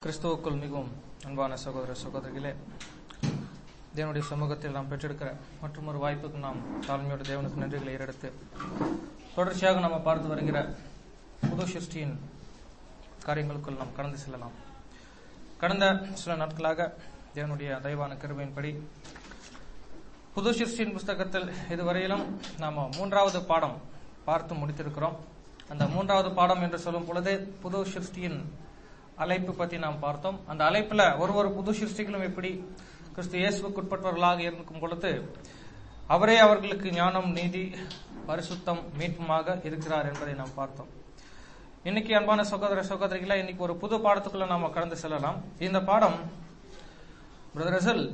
கிறிஸ்துவுக்குள் மிகவும் அன்பான சகோதர சகோதரிகளே தேவனுடைய சமூகத்தில் நாம் பெற்றெடுக்கிற மற்றும் ஒரு வாய்ப்புக்கு நாம் தாழ்மையோட தேவனுக்கு நன்றிகளை ஏறெடுத்து தொடர்ச்சியாக நாம் பார்த்து வருகிற புது சிருஷ்டியின் காரியங்களுக்குள் நாம் கடந்து செல்லலாம் கடந்த சில நாட்களாக தேவனுடைய தயவான கிருபையின்படி புது சிருஷ்டியின் புஸ்தகத்தில் இதுவரையிலும் நாம் மூன்றாவது பாடம் பார்த்து முடித்திருக்கிறோம் அந்த மூன்றாவது பாடம் என்று சொல்லும் பொழுது புது சிருஷ்டியின் அழைப்பு பத்தி நாம் பார்த்தோம் அந்த அழைப்புல ஒரு ஒரு புது சிருஷ்டிகளும் எப்படி கிறிஸ்து இயேசுக்கு உட்பட்டவர்களாக இருக்கும் பொழுது அவரே அவர்களுக்கு ஞானம் நீதி பரிசுத்தம் மீட்புமாக இருக்கிறார் என்பதை நாம் பார்த்தோம் இன்னைக்கு அன்பான சகோதர சகோதரிகளை இன்னைக்கு ஒரு புது பாடத்துக்குள்ள நாம கடந்து செல்லலாம் இந்த பாடம் பிரதர் ரசல்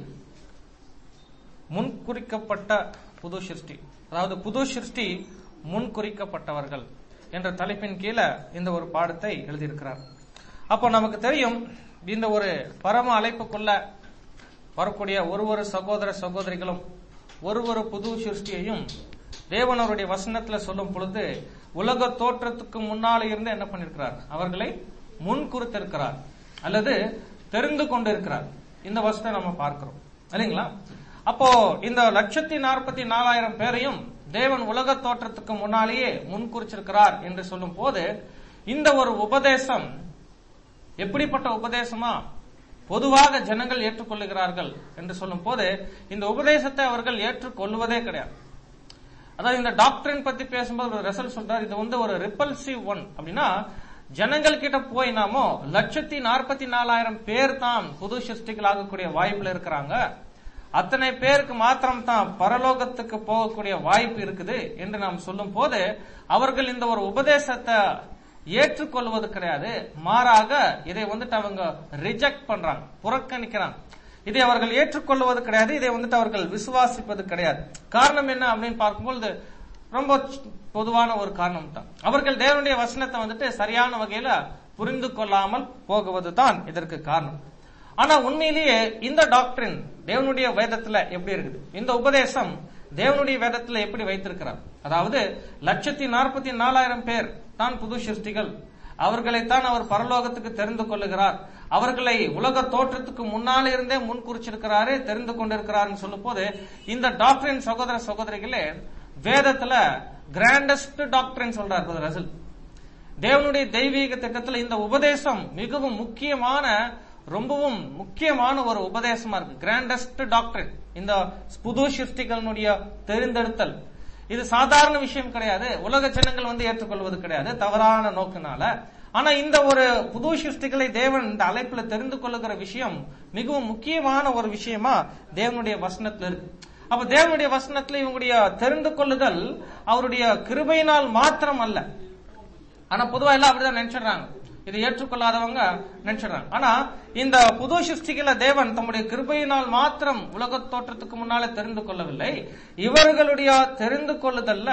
முன்குறிக்கப்பட்ட புது சிருஷ்டி அதாவது புது சிருஷ்டி முன்குறிக்கப்பட்டவர்கள் என்ற தலைப்பின் கீழே இந்த ஒரு பாடத்தை எழுதியிருக்கிறார் அப்போ நமக்கு தெரியும் இந்த ஒரு பரம அழைப்புக்குள்ள வரக்கூடிய ஒரு ஒரு சகோதர சகோதரிகளும் ஒரு ஒரு புது சிருஷ்டியையும் தேவன் அவருடைய வசனத்துல சொல்லும் பொழுது உலக தோற்றத்துக்கு முன்னால இருந்து என்ன பண்ணிருக்கிறார் அவர்களை முன் குறித்திருக்கிறார் அல்லது தெரிந்து கொண்டிருக்கிறார் இந்த வசனத்தை நம்ம பார்க்கிறோம் இல்லைங்களா அப்போ இந்த லட்சத்தி நாற்பத்தி நாலாயிரம் பேரையும் தேவன் உலக தோற்றத்துக்கு முன்னாலேயே முன் குறிச்சிருக்கிறார் என்று சொல்லும் போது இந்த ஒரு உபதேசம் எப்படிப்பட்ட உபதேசமா பொதுவாக ஜனங்கள் ஏற்றுக்கொள்ளுகிறார்கள் என்று சொல்லும் போது இந்த உபதேசத்தை அவர்கள் ஏற்றுக்கொள்வதே கிடையாது அதாவது இந்த டாக்டரின் பத்தி பேசும்போது ஒரு ரிசல்ட் சொல்றாரு இது வந்து ஒரு ரிப்பல்சிவ் ஒன் அப்படின்னா ஜனங்கள் கிட்ட போய் நாமோ லட்சத்தி நாற்பத்தி நாலாயிரம் பேர் தான் புது சிருஷ்டிகள் ஆகக்கூடிய வாய்ப்புல இருக்கிறாங்க அத்தனை பேருக்கு மாத்திரம் தான் பரலோகத்துக்கு போகக்கூடிய வாய்ப்பு இருக்குது என்று நாம் சொல்லும் போது அவர்கள் இந்த ஒரு உபதேசத்தை ஏற்றுக்கொள்வது கிடையாது மாறாக இதை வந்துட்டு அவங்க ரிஜெக்ட் பண்றாங்க புறக்கணிக்கிறாங்க இதை அவர்கள் ஏற்றுக்கொள்வது கிடையாது இதை வந்துட்டு அவர்கள் விசுவாசிப்பது கிடையாது காரணம் என்ன அப்படின்னு பார்க்கும்போது ரொம்ப பொதுவான ஒரு காரணம் தான் அவர்கள் தேவனுடைய வசனத்தை வந்துட்டு சரியான வகையில புரிந்து கொள்ளாமல் போகுவது தான் இதற்கு காரணம் ஆனா உண்மையிலேயே இந்த டாக்டரின் தேவனுடைய வேதத்துல எப்படி இருக்குது இந்த உபதேசம் தேவனுடைய வேதத்துல எப்படி வைத்திருக்கிறார் அதாவது லட்சத்தி நாற்பத்தி நாலாயிரம் பேர் தான் புது சிருஷ்டிகள் அவர்களைத்தான் அவர் பரலோகத்துக்கு தெரிந்து கொள்ளுகிறார் அவர்களை உலக தோற்றத்துக்கு முன்னால இருந்தே முன் குறிச்சிருக்கிறாரு தெரிந்து கொண்டிருக்கிறார் சொல்லும் போது இந்த டாக்டரின் சகோதர சகோதரிகளே வேதத்துல கிராண்டஸ்ட் டாக்டரின் சொல்றார் ரசல் தேவனுடைய தெய்வீக திட்டத்துல இந்த உபதேசம் மிகவும் முக்கியமான ரொம்பவும் முக்கியமான ஒரு உபதேசமா இருக்கு கிராண்டஸ்ட் டாக்டரின் இந்த புது சிருஷ்டிகளுடைய தெரிந்தெடுத்தல் இது சாதாரண விஷயம் கிடையாது உலக ஜனங்கள் வந்து ஏற்றுக்கொள்வது கிடையாது தவறான நோக்கினால ஆனா இந்த ஒரு புது சிருஷ்டிகளை தேவன் இந்த அழைப்புல தெரிந்து கொள்ளுகிற விஷயம் மிகவும் முக்கியமான ஒரு விஷயமா தேவனுடைய வசனத்துல இருக்கு அப்ப தேவனுடைய வசனத்துல இவங்களுடைய தெரிந்து கொள்ளுதல் அவருடைய கிருபையினால் மாத்திரம் அல்ல ஆனா பொதுவா எல்லாம் அப்படிதான் நினைச்சிடுறாங்க இதை ஏற்றுக்கொள்ளாதவங்க நினைச்சிடறாங்க ஆனா இந்த புது சிருஷ்டிகளை தேவன் தம்முடைய கிருபையினால் மாத்திரம் உலக தோற்றத்துக்கு முன்னாலே தெரிந்து கொள்ளவில்லை இவர்களுடைய தெரிந்து கொள்ளுதல்ல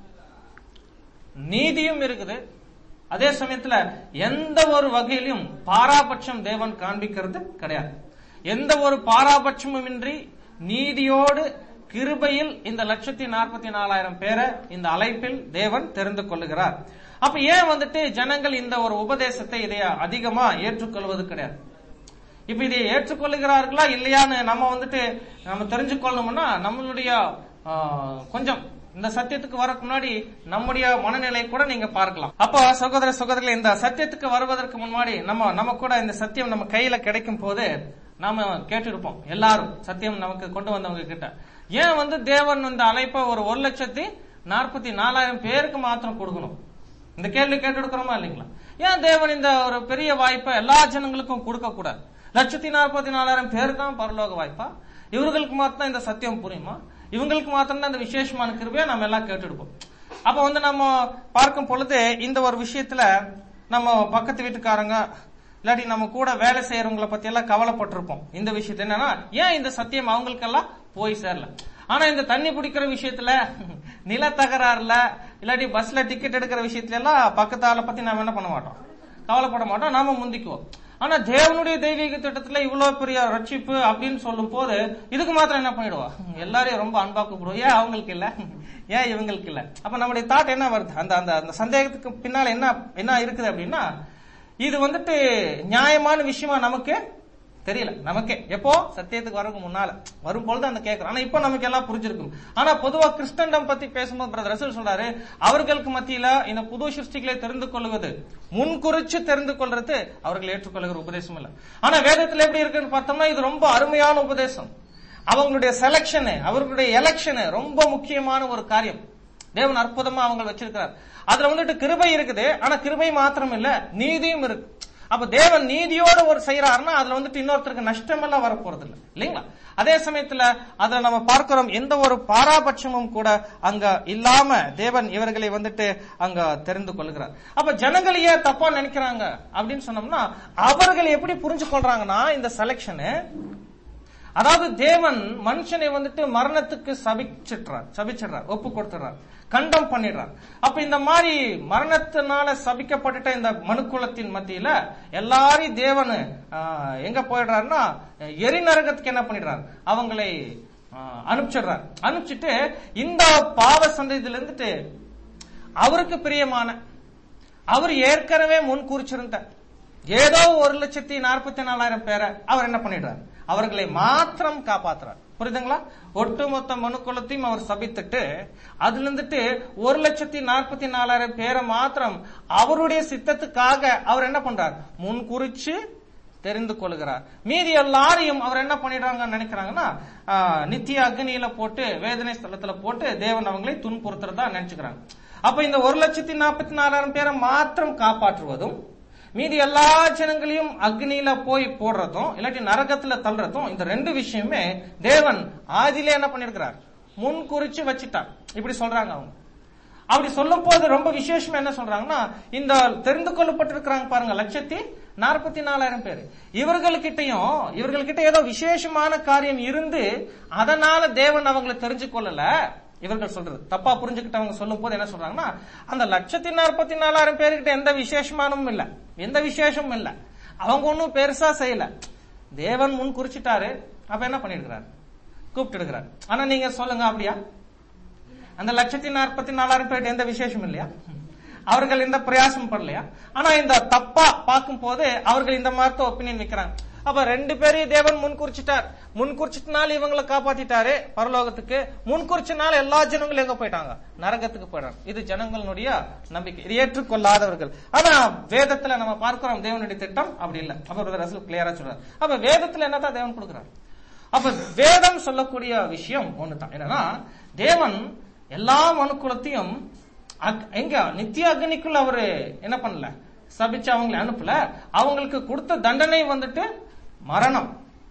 நீதியும் இருக்குது அதே சமயத்துல எந்த ஒரு வகையிலும் பாராபட்சம் தேவன் காண்பிக்கிறது கிடையாது எந்த ஒரு பாராபட்சமும் இன்றி நீதியோடு கிருபையில் இந்த லட்சத்தி நாற்பத்தி நாலாயிரம் பேரை இந்த அழைப்பில் தேவன் தெரிந்து கொள்ளுகிறார் அப்ப ஏன் வந்துட்டு ஜனங்கள் இந்த ஒரு உபதேசத்தை இதை அதிகமா ஏற்றுக்கொள்வது கிடையாது இப்ப இதை ஏற்றுக்கொள்ளுகிறார்களா இல்லையான்னு நம்ம வந்துட்டு நம்ம தெரிஞ்சுக்கொள்ளணும்னா நம்மளுடைய கொஞ்சம் இந்த சத்தியத்துக்கு வரக்கு முன்னாடி நம்முடைய மனநிலை கூட நீங்க பார்க்கலாம் அப்போ சகோதர சகோதரர்கள் இந்த சத்தியத்துக்கு வருவதற்கு முன்னாடி நம்ம நம்ம கூட இந்த சத்தியம் நம்ம கையில கிடைக்கும் போது நாம கேட்டிருப்போம் எல்லாரும் சத்தியம் நமக்கு கொண்டு வந்தவங்க கிட்ட ஏன் வந்து தேவன் இந்த அழைப்பை ஒரு ஒரு லட்சத்தி நாற்பத்தி நாலாயிரம் பேருக்கு மாத்திரம் கொடுக்கணும் இந்த கேள்வி கேட்டு இல்லைங்களா ஏன் தேவன் இந்த ஒரு பெரிய வாய்ப்பை எல்லா ஜனங்களுக்கும் கொடுக்க கூடாது லட்சத்தி நாற்பத்தி நாலாயிரம் பேர் தான் பரலோக வாய்ப்பா இவர்களுக்கு மாத்திரம் இந்த சத்தியம் புரியுமா இவங்களுக்கு மாத்திரம் தான் இந்த விசேஷமான கிருபையை நம்ம எல்லாம் கேட்டுடுப்போம் அப்ப வந்து நம்ம பார்க்கும் பொழுது இந்த ஒரு விஷயத்துல நம்ம பக்கத்து வீட்டுக்காரங்க இல்லாட்டி நம்ம கூட வேலை செய்யறவங்களை பத்தி எல்லாம் கவலைப்பட்டிருப்போம் இந்த விஷயத்த என்னன்னா ஏன் இந்த சத்தியம் அவங்களுக்கெல்லாம் போய் சேரல ஆனா இந்த தண்ணி பிடிக்கிற விஷயத்துல நில தகராறுல இல்லாட்டி பஸ்ல டிக்கெட் எடுக்கிற விஷயத்துல எல்லாம் பக்கத்து ஆளை பத்தி நாம என்ன பண்ண மாட்டோம் கவலைப்பட மாட்டோம் நாம முந்திக்குவோம் ஆனா தேவனுடைய தெய்வீக திட்டத்துல இவ்வளவு பெரிய ரட்சிப்பு அப்படின்னு சொல்லும் போது இதுக்கு மாத்திரம் என்ன பண்ணிடுவா எல்லாரையும் ரொம்ப அன்பா கூப்பிடுவோம் ஏன் அவங்களுக்கு இல்ல ஏன் இவங்களுக்கு இல்ல அப்ப நம்முடைய தாட் என்ன வருது அந்த அந்த அந்த சந்தேகத்துக்கு பின்னால என்ன என்ன இருக்குது அப்படின்னா இது வந்துட்டு நியாயமான விஷயமா நமக்கு தெரியல நமக்கே எப்போ சத்தியத்துக்கு வரக்கு முன்னால வரும் பொழுது அந்த கேட்கறோம் ஆனா இப்ப நமக்கு எல்லாம் புரிஞ்சிருக்கும் ஆனா பொதுவா கிறிஸ்டண்டம் பத்தி பேசும்போது பிரதர் ரசூல் சொல்றாரு அவர்களுக்கு மத்தியில இந்த புது சிருஷ்டிகளை தெரிந்து கொள்வது முன்குறிச்சு தெரிந்து கொள்றது அவர்கள் ஏற்றுக்கொள்கிற உபதேசம் இல்ல ஆனா வேதத்துல எப்படி இருக்குன்னு பார்த்தோம்னா இது ரொம்ப அருமையான உபதேசம் அவங்களுடைய செலக்ஷனு அவர்களுடைய எலெக்ஷனு ரொம்ப முக்கியமான ஒரு காரியம் தேவன் அற்புதமா அவங்க வச்சிருக்கிறார் அதுல வந்துட்டு கிருபை இருக்குது ஆனா கிருபை மாத்திரம் இல்ல நீதியும் இருக்கு அப்ப தேவன் நீதியோட ஒரு செய்யறாருன்னா அதுல வந்துட்டு இன்னொருத்தருக்கு நஷ்டமெல்லாம் வரப்போறது இல்ல இல்லைங்களா அதே சமயத்துல அதுல நம்ம பார்க்கிறோம் எந்த ஒரு பாராபட்சமும் கூட அங்க இல்லாம தேவன் இவர்களை வந்துட்டு அங்க தெரிந்து கொள்கிறார் அப்ப ஜனங்கள் ஏன் தப்பா நினைக்கிறாங்க அப்படின்னு சொன்னோம்னா அவர்கள் எப்படி புரிஞ்சு கொள்றாங்கன்னா இந்த செலக்ஷனு அதாவது தேவன் மனுஷனை வந்துட்டு மரணத்துக்கு சபிச்சிடுறார் சபிச்சிடுறார் ஒப்பு கொடுத்துறார் கண்டம் பண்ணிடுறார் அப்ப இந்த மாதிரி மரணத்தினால சபிக்கப்பட்டுட்ட இந்த மனுக்குலத்தின் மத்தியில எல்லாரையும் தேவன் ஆஹ், எங்க போயிடுறாருன்னா எரி நரகத்துக்கு என்ன பண்ணிடுறார் அவங்களை ஆஹ், அனுப்பிச்சிடுறார் அனுப்பிச்சிட்டு இந்த பாவ சந்ததியில இருந்துட்டு அவருக்கு பிரியமான அவர் ஏற்கனவே முன் குறிச்சிருந்தார் ஏதோ ஒரு லட்சத்தி நாற்பத்தி நாலாயிரம் பேரை அவர் என்ன பண்ணிடுறார் அவர்களை மாத்திரம் காப்பாத்துறார் புரியுதுங்களா ஒட்டுமொத்த மனுக்குலத்தையும் அவர் சபித்துட்டு அதுல இருந்துட்டு ஒரு லட்சத்தி நாற்பத்தி நாலாயிரம் பேரை மாத்திரம் அவருடைய சித்தத்துக்காக அவர் என்ன பண்றார் முன் குறிச்சு தெரிந்து கொள்கிறார் மீதி எல்லாரையும் அவர் என்ன பண்ணிடுறாங்கன்னு நினைக்கிறாங்கன்னா ஆஹ், நித்திய அக்னியில போட்டு வேதனை ஸ்தலத்துல போட்டு தேவன் அவங்களை துன்புறுத்துறதா நினைச்சுக்கிறாங்க அப்ப இந்த ஒரு லட்சத்தி நாற்பத்தி நாலாயிரம் பேரை மாத்திரம் காப்பாற்றுவதும் மீதி எல்லா ஜனங்களையும் அக்னியில போய் போடுறதும் இல்லாட்டி நரகத்துல தள்ளுறதும் இந்த ரெண்டு விஷயமே தேவன் ஆதியிலே என்ன பண்ணிருக்கிறார் முன் குறிச்சு வச்சுட்டார் இப்படி சொல்றாங்க அவங்க அப்படி சொல்லும் போது ரொம்ப விசேஷமா என்ன சொல்றாங்கன்னா இந்த தெரிந்து கொள்ளப்பட்டிருக்கிறாங்க பாருங்க லட்சத்தி நாற்பத்தி நாலாயிரம் பேர் இவர்கள்கிட்டயும் இவர்கள்கிட்ட ஏதோ விசேஷமான காரியம் இருந்து அதனால தேவன் அவங்களை தெரிஞ்சு கொள்ளல இவர்கள் சொல்றது தப்பா புரிஞ்சுக்கிட்டவங்க சொல்லும் போது என்ன சொல்றாங்கன்னா அந்த லட்சத்தி நாற்பத்தி நாலாயிரம் பேர்கிட்ட எந்த விசேஷமானமும் இல்ல எந்த விசேஷமும் இல்ல அவங்க ஒன்னும் பெருசா செய்யல தேவன் முன் குறிச்சிட்டாரு அப்ப என்ன பண்ணிருக்கிறார் கூப்பிட்டு இருக்கிறார் ஆனா நீங்க சொல்லுங்க அப்படியா அந்த லட்சத்தி நாற்பத்தி நாலாயிரம் பேர்கிட்ட எந்த விசேஷம் இல்லையா அவர்கள் எந்த பிரயாசம் பண்ணலையா ஆனா இந்த தப்பா பார்க்கும் போது அவர்கள் இந்த மாதிரி ஒப்பீனியன் வைக்கிறாங்க அப்ப ரெண்டு பேரையும் தேவன் முன்குறிச்சிட்டார் முன்குறிச்சிட்டனால இவங்களை காப்பாத்திட்டாரு பரலோகத்துக்கு முன்குறிச்சனால எல்லா ஜனங்களும் எங்க போயிட்டாங்க நரகத்துக்கு போயிட்டாங்க இது ஜனங்களுடைய நம்பிக்கை இது ஏற்றுக்கொள்ளாதவர்கள் ஆனா வேதத்துல நம்ம பார்க்கிறோம் தேவனுடைய திட்டம் அப்படி இல்ல அப்ப ரசல் கிளியரா சொல்றாரு அப்ப வேதத்துல என்னதான் தேவன் கொடுக்கிறார் அப்ப வேதம் சொல்லக்கூடிய விஷயம் ஒண்ணுதான் என்னன்னா தேவன் எல்லா மனுக்குலத்தையும் அக்- எங்க நித்திய அக்னிக்குள்ள அவரு என்ன பண்ணல சபிச்சு அவங்களை அனுப்பல அவங்களுக்கு கொடுத்த தண்டனை வந்துட்டு மரணம்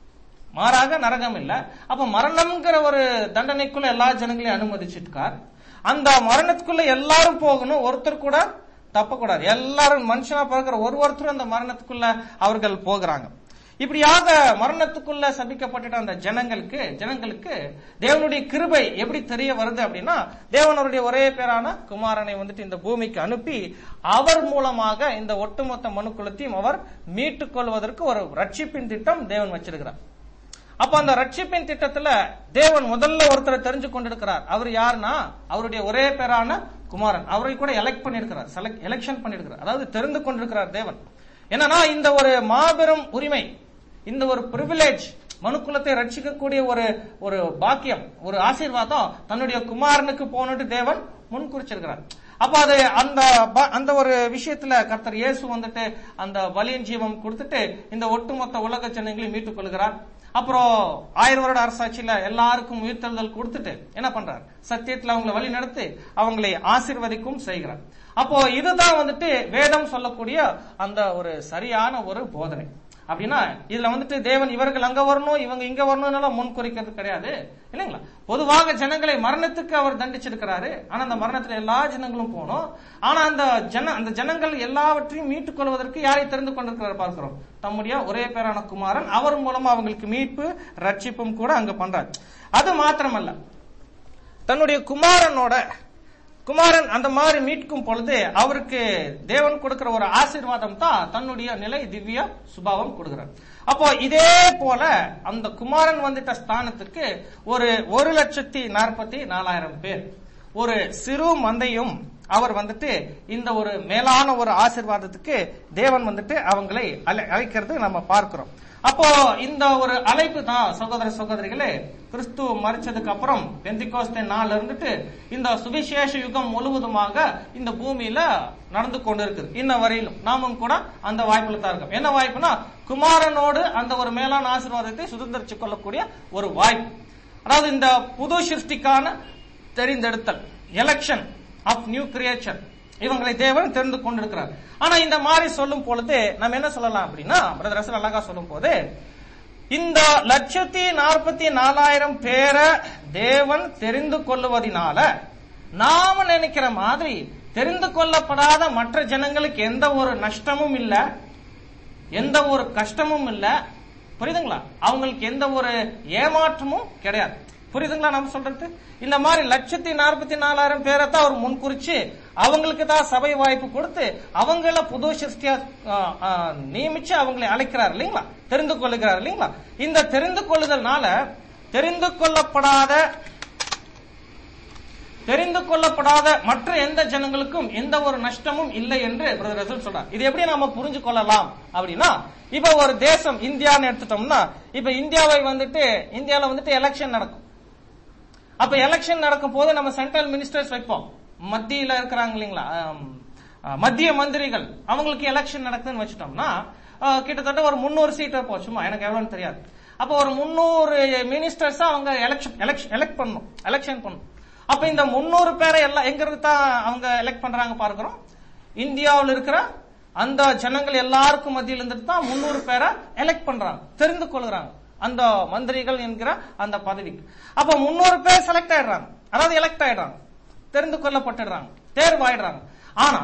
மாறாக நரகம் இல்ல அப்ப மரணம்ங்கிற ஒரு தண்டனைக்குள்ள எல்லா ஜனங்களையும் அனுமதிச்சிருக்கார் அந்த மரணத்துக்குள்ள எல்லாரும் போகணும் ஒருத்தர் கூட தப்பக்கூடாது எல்லாரும் மனுஷனா பிறக்கிற ஒரு ஒருத்தரும் அந்த மரணத்துக்குள்ள அவர்கள் போகிறாங்க இப்படியாக மரணத்துக்குள்ள சபிக்கப்பட்ட அந்த ஜனங்களுக்கு ஜனங்களுக்கு தேவனுடைய கிருபை எப்படி தெரிய வருது அப்படின்னா தேவனுடைய ஒரே பேரான குமாரனை வந்துட்டு இந்த பூமிக்கு அனுப்பி அவர் மூலமாக இந்த ஒட்டுமொத்த மனுக்குலத்தையும் அவர் மீட்டுக் கொள்வதற்கு ஒரு ரட்சிப்பின் திட்டம் தேவன் வச்சிருக்கிறார் அப்ப அந்த ரட்சிப்பின் திட்டத்துல தேவன் முதல்ல ஒருத்தரை தெரிஞ்சு கொண்டிருக்கிறார் அவர் யாருன்னா அவருடைய ஒரே பேரான குமாரன் அவரை கூட எலெக்ட் பண்ணிருக்கிறார் செலக்ட் எலெக்ஷன் பண்ணிருக்கிறார் அதாவது தெரிந்து கொண்டிருக்கிறார் தேவன் என்னன்னா இந்த ஒரு மாபெரும் உரிமை இந்த ஒரு பிரிவிலேஜ் மனுக்குலத்தை ரட்சிக்கக்கூடிய ஒரு ஒரு பாக்கியம் ஒரு ஆசீர்வாதம் தன்னுடைய குமாரனுக்கு போனுட்டு தேவன் முன் குறிச்சிருக்கிறார் அப்ப அது அந்த ப- அந்த ஒரு விஷயத்துல கர்த்தர் இயேசு வந்துட்டு அந்த பலியின் ஜீவம் கொடுத்துட்டு இந்த ஒட்டுமொத்த உலக ஜனங்களையும் மீட்டுக் கொள்கிறார் அப்புறம் ஆயிரம் வருட அரசாட்சியில எல்லாருக்கும் உயிர்த்தெழுதல் கொடுத்துட்டு என்ன பண்றார் சத்தியத்துல அவங்களை வழி நடத்தி அவங்களை ஆசீர்வதிக்கும் செய்கிறார் அப்போ இதுதான் வந்துட்டு வேதம் சொல்லக்கூடிய அந்த ஒரு சரியான ஒரு போதனை அப்படின்னா இதுல வந்துட்டு தேவன் இவர்கள் அங்க வரணும் இவங்க இங்க வரணும்னால முன் குறிக்கிறது கிடையாது இல்லைங்களா பொதுவாக ஜனங்களை மரணத்துக்கு அவர் தண்டிச்சிருக்கிறாரு ஆனா அந்த மரணத்துல எல்லா ஜனங்களும் போகணும் ஆனா அந்த ஜன அந்த ஜனங்கள் எல்லாவற்றையும் மீட்டுக் கொள்வதற்கு யாரை தெரிந்து கொண்டிருக்கிறார் பார்க்கிறோம் தம்முடைய ஒரே பேரான குமாரன் அவர் மூலமா அவங்களுக்கு மீட்பு ரட்சிப்பும் கூட அங்க பண்றார் அது மாத்திரமல்ல தன்னுடைய குமாரனோட குமாரன் அந்த மாதிரி மீட்கும் பொழுது அவருக்கு தேவன் கொடுக்கிற ஒரு ஆசீர்வாதம் தான் தன்னுடைய நிலை திவ்ய சுபாவம் கொடுக்கிறார் அப்போ இதே போல அந்த குமாரன் வந்துட்ட ஸ்தானத்துக்கு ஒரு ஒரு லட்சத்தி நாற்பத்தி நாலாயிரம் பேர் ஒரு சிறு மந்தையும் அவர் வந்துட்டு இந்த ஒரு மேலான ஒரு ஆசீர்வாதத்துக்கு தேவன் வந்துட்டு அவங்களை அழை- அழைக்கிறது நம்ம பார்க்கிறோம் அப்போ இந்த ஒரு அழைப்பு தான் சகோதர சகோதரிகளே கிறிஸ்து மறிச்சதுக்கு அப்புறம் பெந்திகோஸ்தே நாள்ல இருந்துட்டு இந்த சுவிசேஷ யுகம் முழுவதுமாக இந்த பூமியில நடந்து கொண்டு இருக்குது இன்ன வரையிலும் நாமும் கூட அந்த வாய்ப்புல தான் இருக்கோம் என்ன வாய்ப்புனா குமாரனோடு அந்த ஒரு மேலான ஆசீர்வாதத்தை சுதந்திரிச்சு கொள்ளக்கூடிய ஒரு வாய்ப்பு அதாவது இந்த புது சிருஷ்டிக்கான தெரிந்தெடுத்தல் எலெக்ஷன் ஆஃப் நியூ கிரியேச்சர் இவங்களை தேவன் தெரிந்து கொண்டிருக்கிறார் ஆனா இந்த மாதிரி சொல்லும் பொழுது நம்ம என்ன சொல்லலாம் அப்படின்னா பிரதர் ரசல் அழகா சொல்லும் போது இந்த லட்சத்தி நாற்பத்தி நாலாயிரம் பேரை தேவன் தெரிந்து கொள்ளுவதினால நாம நினைக்கிற மாதிரி தெரிந்து கொள்ளப்படாத மற்ற ஜனங்களுக்கு எந்த ஒரு நஷ்டமும் இல்ல எந்த ஒரு கஷ்டமும் இல்ல புரியுதுங்களா அவங்களுக்கு எந்த ஒரு ஏமாற்றமும் கிடையாது புரியுதுங்களா நம்ம சொல்றது இந்த மாதிரி லட்சத்தி நாற்பத்தி நாலாயிரம் பேரை தான் அவர் முன்குறிச்சு அவங்களுக்கு தான் சபை வாய்ப்பு கொடுத்து அவங்கள புது சிருஷ்டியா ஆ, ஆ, நியமிச்சு அவங்களை அழைக்கிறார் இல்லைங்களா தெரிந்து கொள்ளுகிறார் இல்லைங்களா இந்த தெரிந்து கொள்ளுதல்னால தெரிந்து கொள்ளப்படாத தெரிந்து கொள்ளப்படாத மற்ற எந்த ஜனங்களுக்கும் எந்த ஒரு நஷ்டமும் இல்லை என்று பிரதர் ரசூல் சொல்றார் இது எப்படி நாம புரிஞ்சு கொள்ளலாம் அப்படின்னா இப்ப ஒரு தேசம் இந்தியான்னு எடுத்துட்டோம்னா இப்ப இந்தியாவை வந்துட்டு இந்தியால வந்துட்டு எலெக்ஷன் நடக்கும் அப்ப எலெக்ஷன் நடக்கும் போது நம்ம சென்ட்ரல் மினிஸ்டர்ஸ் வைப்போம் மத்தியில இருக்கிறாங்க இல்லைங்களா ஆம், ஆ, மத்திய மந்திரிகள் அவங்களுக்கு எலெக்ஷன் நடக்குதுன்னு வச்சுட்டோம்னா ஆ, கிட்டத்தட்ட ஒரு முன்னூறு சீட் வைப்போம் சும்மா எனக்கு எவ்வளவுன்னு தெரியாது அப்ப ஒரு முன்னூறு மினிஸ்டர்ஸ் அவங்க எலெக்ஷன் எலெக்ஷன் எலெக்ட் பண்ணணும் எலெக்ஷன் பண்ணணும் அப்ப இந்த முன்னூறு பேரை எல்லாம் எங்க இருந்து தான் அவங்க எலெக்ட் பண்றாங்க பார்க்கிறோம் இந்தியாவில் இருக்கிற அந்த ஜனங்கள் எல்லாருக்கும் மத்தியில இருந்துட்டு தான் முன்னூறு பேரை எலெக்ட் பண்றாங்க தெரிந்து கொள்கிறாங்க அந்த மந்திரிகள் என்கிற அந்த பதவிக்கு அப்ப முன்னூறு பேர் செலக்ட் ஆயிடுறாங்க அதாவது எலெக்ட் ஆயிடுறாங்க தெரிந்து கொள்ளப்பட்டுடுறாங்க தேர்வாயிடுறாங்க ஆனா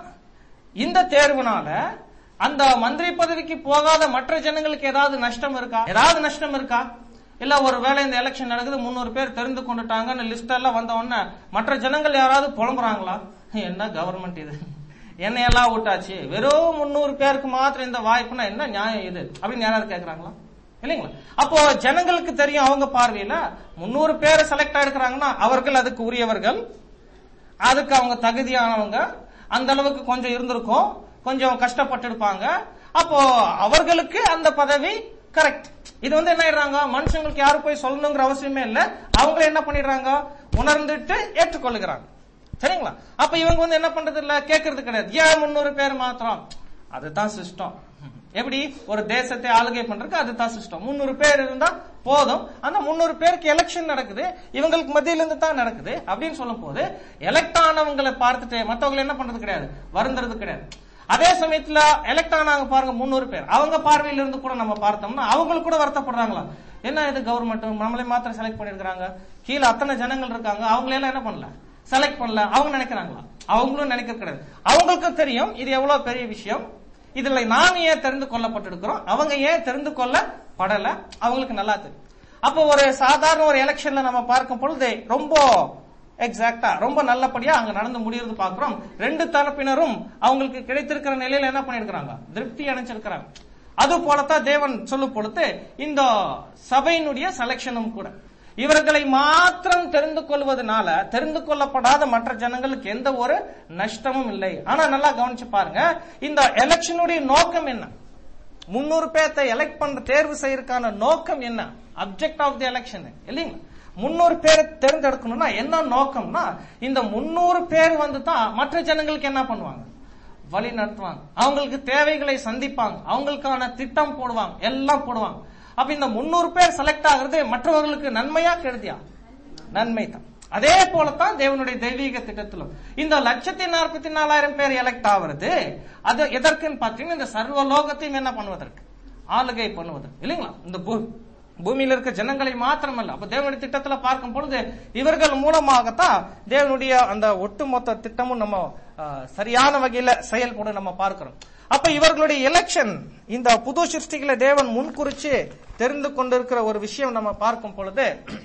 இந்த தேர்வுனால அந்த மந்திரி பதவிக்கு போகாத மற்ற ஜனங்களுக்கு ஏதாவது நஷ்டம் இருக்கா ஏதாவது நஷ்டம் இருக்கா இல்ல ஒரு வேளை இந்த எலெக்ஷன் நடக்குது முன்னூறு பேர் தெரிந்து கொண்டுட்டாங்கன்னு லிஸ்ட் எல்லாம் வந்த உடனே மற்ற ஜனங்கள் யாராவது புலம்புறாங்களா என்ன கவர்மெண்ட் இது என்னையெல்லாம் விட்டாச்சு வெறும் முன்னூறு பேருக்கு மாத்திரம் இந்த வாய்ப்புனா என்ன நியாயம் இது அப்படின்னு யாராவது கேக்குறாங்களா இல்லைங்களா அப்போ ஜனங்களுக்கு தெரியும் அவங்க பார்வையில முன்னூறு பேர் செலக்ட் ஆயிருக்கிறாங்கன்னா அவர்கள் அதுக்கு உரியவர்கள் அதுக்கு அவங்க தகுதியானவங்க அந்த அளவுக்கு கொஞ்சம் இருந்திருக்கும் கொஞ்சம் கஷ்டப்பட்டு இருப்பாங்க அப்போ அவர்களுக்கு அந்த பதவி கரெக்ட் இது வந்து என்ன ஆயிடுறாங்க மனுஷங்களுக்கு யாரும் போய் சொல்லணுங்கிற அவசியமே இல்ல அவங்கள என்ன பண்ணிடுறாங்க உணர்ந்துட்டு ஏற்றுக்கொள்ளுகிறாங்க சரிங்களா அப்ப இவங்க வந்து என்ன பண்றது இல்ல கேட்கறது கிடையாது ஏன் முன்னூறு பேர் மாத்திரம் அதுதான் சிஸ்டம் எப்படி ஒரு தேசத்தை ஆளுகை பண்றதுக்கு அதுதான் சிஸ்டம் முன்னூறு பேர் இருந்தா போதும் அந்த முன்னூறு பேருக்கு எலெக்ஷன் நடக்குது இவங்களுக்கு மத்தியில இருந்து தான் நடக்குது அப்படின்னு சொல்லும் போது எலெக்ட் ஆனவங்களை பார்த்துட்டு மத்தவங்களை என்ன பண்றது கிடையாது வருந்துறது கிடையாது அதே சமயத்துல எலெக்ட் ஆனாங்க பாருங்க முன்னூறு பேர் அவங்க பார்வையில இருந்து கூட நம்ம பார்த்தோம்னா அவங்களுக்கு கூட வருத்தப்படுறாங்களா என்ன இது கவர்மெண்ட் நம்மளே மாத்திரம் செலக்ட் பண்ணிருக்காங்க கீழே அத்தனை ஜனங்கள் இருக்காங்க அவங்களெல்லாம் என்ன பண்ணல செலக்ட் பண்ணல அவங்க நினைக்கிறாங்களா அவங்களும் நினைக்க கிடையாது அவங்களுக்கும் தெரியும் இது எவ்வளவு பெரிய விஷயம் இதுல நாங்க ஏன் தெரிந்து கொள்ளப்பட்டிருக்கிறோம் அவங்க ஏன் தெரிந்து கொள்ளப்படல அவங்களுக்கு நல்லா தெரியும் அப்போ ஒரு சாதாரண ஒரு எலெக்ஷன்ல நம்ம பார்க்கும் பொழுது ரொம்ப எக்ஸாக்டா ரொம்ப நல்லபடியா அங்க நடந்து முடியறது பாக்குறோம் ரெண்டு தரப்பினரும் அவங்களுக்கு கிடைத்திருக்கிற நிலையில என்ன பண்ணிருக்கிறாங்க திருப்தி அடைஞ்சிருக்கிறாங்க அது போலத்தான் தேவன் சொல்லும் பொழுது இந்த சபையினுடைய செலெக்ஷனும் கூட இவர்களை மாத்திரம் தெரிந்து கொள்வதனால தெரிந்து கொள்ளப்படாத மற்ற ஜனங்களுக்கு எந்த ஒரு நஷ்டமும் இல்லை ஆனா நல்லா கவனிச்சு பாருங்க இந்த எலெக்ஷனுடைய நோக்கம் என்ன முன்னூறு பேர்த்தை எலெக்ட் பண்ற தேர்வு செய்யறதுக்கான நோக்கம் என்ன அப்ஜெக்ட் ஆஃப் தி எலெக்ஷன் இல்லைங்களா முன்னூறு பேரை தேர்ந்தெடுக்கணும்னா என்ன நோக்கம்னா இந்த முன்னூறு பேர் வந்து தான் மற்ற ஜனங்களுக்கு என்ன பண்ணுவாங்க வழி நடத்துவாங்க அவங்களுக்கு தேவைகளை சந்திப்பாங்க அவங்களுக்கான திட்டம் போடுவாங்க எல்லாம் போடுவாங்க அப்ப இந்த முன்னூறு பேர் செலக்ட் ஆகுறது மற்றவர்களுக்கு நன்மையா கருதியா நன்மை தான் அதே போலத்தான் தேவனுடைய தெய்வீக திட்டத்திலும் இந்த லட்சத்தி நாற்பத்தி நாலாயிரம் பேர் எலெக்ட் ஆகுறது அது எதற்குன்னு பாத்தீங்கன்னா இந்த சர்வ லோகத்தையும் என்ன பண்ணுவதற்கு ஆளுகை பண்ணுவது இல்லைங்களா இந்த பூ- பூமியில இருக்க ஜனங்களை மாத்திரமல்ல அப்ப தேவனுடைய திட்டத்துல பார்க்கும் பொழுது இவர்கள் மூலமாகத்தான் தேவனுடைய அந்த ஒட்டுமொத்த திட்டமும் நம்ம ஆ, சரியான வகையில செயல்பட நம்ம பார்க்கிறோம் அப்ப இவர்களுடைய எலெக்ஷன் இந்த புது சிருஷ்டிகளை தேவன் முன்குறிச்சு தெரிந்து கொண்டிருக்கிற ஒரு விஷயம் நம்ம பார்க்கும் பொழுது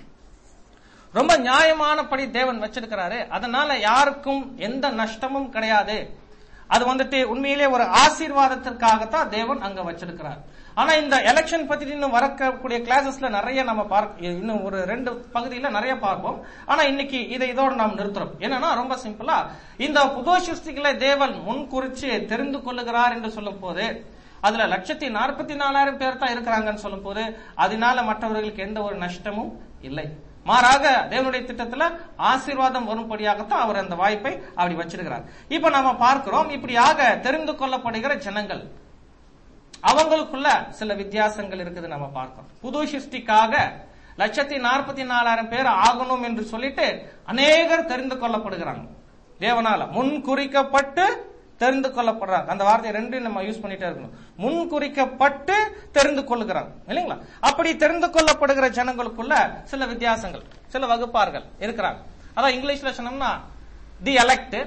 ரொம்ப நியாயமானபடி தேவன் வச்சிருக்கிறாரு அதனால யாருக்கும் எந்த நஷ்டமும் கிடையாது அது வந்துட்டு உண்மையிலே ஒரு ஆசீர்வாதத்திற்காகத்தான் தேவன் அங்க வச்சிருக்கிறார் ஆனா இந்த எலெக்ஷன் பத்தி இன்னும் வரக்கூடிய கிளாஸஸ்ல நிறைய நம்ம பார்க்க இன்னும் ஒரு ரெண்டு பகுதியில நிறைய பார்ப்போம் ஆனா இன்னைக்கு இதை இதோட நாம் நிறுத்துறோம் என்னன்னா ரொம்ப சிம்பிளா இந்த புது சிருஷ்டிகளை தேவன் முன் குறிச்சு தெரிந்து கொள்ளுகிறார் என்று சொல்லும் போது அதுல லட்சத்தி நாற்பத்தி நாலாயிரம் பேர் தான் இருக்கிறாங்கன்னு சொல்லும் போது அதனால மற்றவர்களுக்கு எந்த ஒரு நஷ்டமும் இல்லை மாறாக தேவனுடைய திட்டத்துல ஆசீர்வாதம் வரும்படியாகத்தான் அவர் அந்த வாய்ப்பை அப்படி வச்சிருக்கிறார் இப்ப நாம பார்க்கிறோம் இப்படியாக தெரிந்து கொள்ளப்படுகிற ஜனங்கள் அவங்களுக்குள்ள சில வித்தியாசங்கள் இருக்குது நம்ம பார்க்கிறோம் புது சிருஷ்டிக்காக லட்சத்தி நாற்பத்தி நாலாயிரம் பேர் ஆகணும் என்று சொல்லிட்டு அநேகர் தெரிந்து கொள்ளப்படுகிறாங்க தேவனால முன் குறிக்கப்பட்டு தெரிந்து கொள்ளப்படுறாங்க அந்த வார்த்தையை ரெண்டு நம்ம யூஸ் பண்ணிட்டே இருக்கணும் முன் குறிக்கப்பட்டு தெரிந்து கொள்ளுகிறாங்க இல்லைங்களா அப்படி தெரிந்து கொள்ளப்படுகிற ஜனங்களுக்குள்ள சில வித்தியாசங்கள் சில வகுப்பார்கள் இருக்கிறாங்க அதான் இங்கிலீஷ்ல சொன்னோம்னா தி எலெக்ட்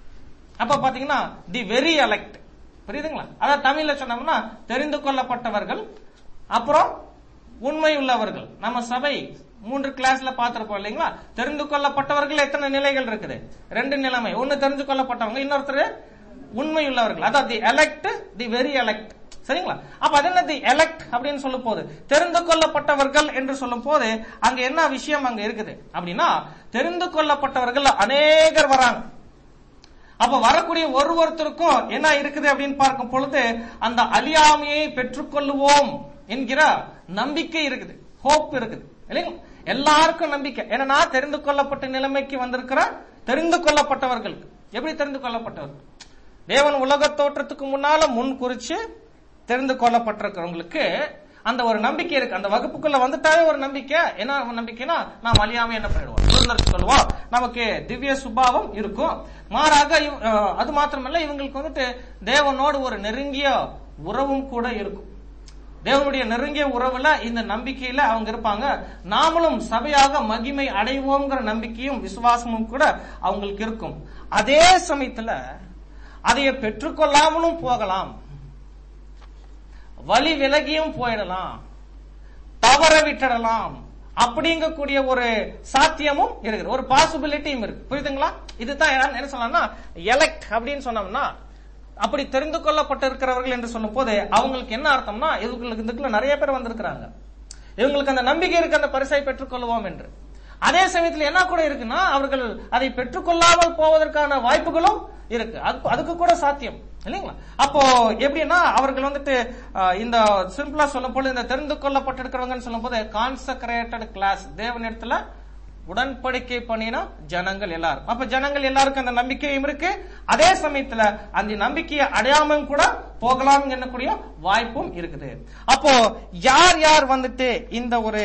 அப்ப பாத்தீங்கன்னா தி வெரி எலெக்ட் புரியுதுங்களா அதான் தமிழ்ல சொன்னோம்னா தெரிந்து கொள்ளப்பட்டவர்கள் அப்புறம் உண்மை உள்ளவர்கள் நம்ம சபை மூன்று கிளாஸ்ல பார்த்திருப்போம் இல்லைங்களா தெரிந்து கொள்ளப்பட்டவர்கள் எத்தனை நிலைகள் இருக்குது ரெண்டு நிலைமை ஒன்னு தெரிந்து கொள்ளப்பட்டவங்க இன்னொருத்தர் உண்மை உள்ளவர்கள் அதான் the elect the very elect சரிங்களா அப்ப அது என்ன தி எலெக்ட் அப்படின்னு சொல்லும் போது தெரிந்து கொள்ளப்பட்டவர்கள் என்று சொல்லும் போது அங்க என்ன விஷயம் அங்க இருக்குது அப்படின்னா தெரிந்து கொள்ளப்பட்டவர்கள் அநேகர் வராங்க அப்ப வரக்கூடிய ஒரு ஒருத்தருக்கும் என்ன இருக்குது அப்படின்னு பார்க்கும் பொழுது அந்த அழியாமையை பெற்றுக்கொள்ளுவோம் என்கிற நம்பிக்கை இருக்குது ஹோப் இருக்குது இல்லைங்களா எல்லாருக்கும் நம்பிக்கை ஏன்னா தெரிந்து கொள்ளப்பட்ட நிலைமைக்கு வந்திருக்கிற தெரிந்து கொள்ளப்பட்டவர்களுக்கு எப்படி தெரிந்து கொள்ளப்பட்டவர்கள் தேவன் உலக தோற்றத்துக்கு முன்னால முன் குறிச்சு தெரிந்து கொள்ளப்பட்டிருக்கிறவங்களுக்கு அந்த ஒரு நம்பிக்கை இருக்கு அந்த வகுப்புக்குள்ள வந்துட்டாவே ஒரு நம்பிக்கை என்ன நம்பிக்கைனா நாம் அழியாம என்ன பண்ணிடுவோம் சுதந்திரத்து சொல்லுவோம் நமக்கு திவ்ய சுபாவம் இருக்கும் மாறாக இவ்- அஹ், அது மாத்திரமல்ல இவங்களுக்கு வந்துட்டு தேவனோடு ஒரு நெருங்கிய உறவும் கூட இருக்கும் தேவனுடைய நெருங்கிய உறவுல இந்த நம்பிக்கையில அவங்க இருப்பாங்க நாமளும் சபையாக மகிமை அடைவோங்கிற நம்பிக்கையும் விசுவாசமும் கூட அவங்களுக்கு இருக்கும் அதே சமயத்துல அதைய பெற்றுக்கொள்ளாமலும் போகலாம் வழி விலகியும் போயிடலாம் தவற விட்டுடலாம் அப்படிங்கக்கூடிய ஒரு சாத்தியமும் இருக்குது ஒரு பாசிபிலிட்டியும் இருக்கு புரியுதுங்களா இதுதான் என்ன என்ன சொல்லலாம்னா எலெக்ட் அப்படின்னு சொன்னோம்னா அப்படி தெரிந்து கொள்ளப்பட்டு இருக்கிறவர்கள் என்று சொல்லும் போது அவங்களுக்கு என்ன அர்த்தம்னா இவங்களுக்கு இதுக்குள்ள நிறைய பேர் வந்திருக்கிறாங்க இவங்களுக்கு அந்த நம்பிக்கை இருக்கு அந்த பரிசை பெற்றுக்கொள்வோம் என்று அதே சமயத்தில் என்ன கூட இருக்குன்னா அவர்கள் அதை பெற்றுக்கொள்ளாமல் போவதற்கான வாய்ப்புகளும் இருக்கு அதுக்கு அதுக்கு கூட சாத்தியம் இல்லைங்களா அப்போ எப்படின்னா அவர்கள் வந்துட்டு அஹ், இந்த சிம்பிளா சொல்லும் போது இந்த தெரிந்து கொள்ளப்பட்டிருக்கிறவங்கன்னு சொல்லும் போது கான்சக்ரேட்டட் கிளாஸ் தேவனிடத்துல உடன்படிக்கை பண்ணின ஜனங்கள் எல்லாரும் அப்ப ஜனங்கள் எல்லாருக்கும் அந்த நம்பிக்கையும் இருக்கு அதே சமயத்துல அந்த நம்பிக்கையை அடையாமல் கூட போகலாம் என்னக்கூடிய வாய்ப்பும் இருக்குது அப்போ யார் யார் வந்துட்டு இந்த ஒரு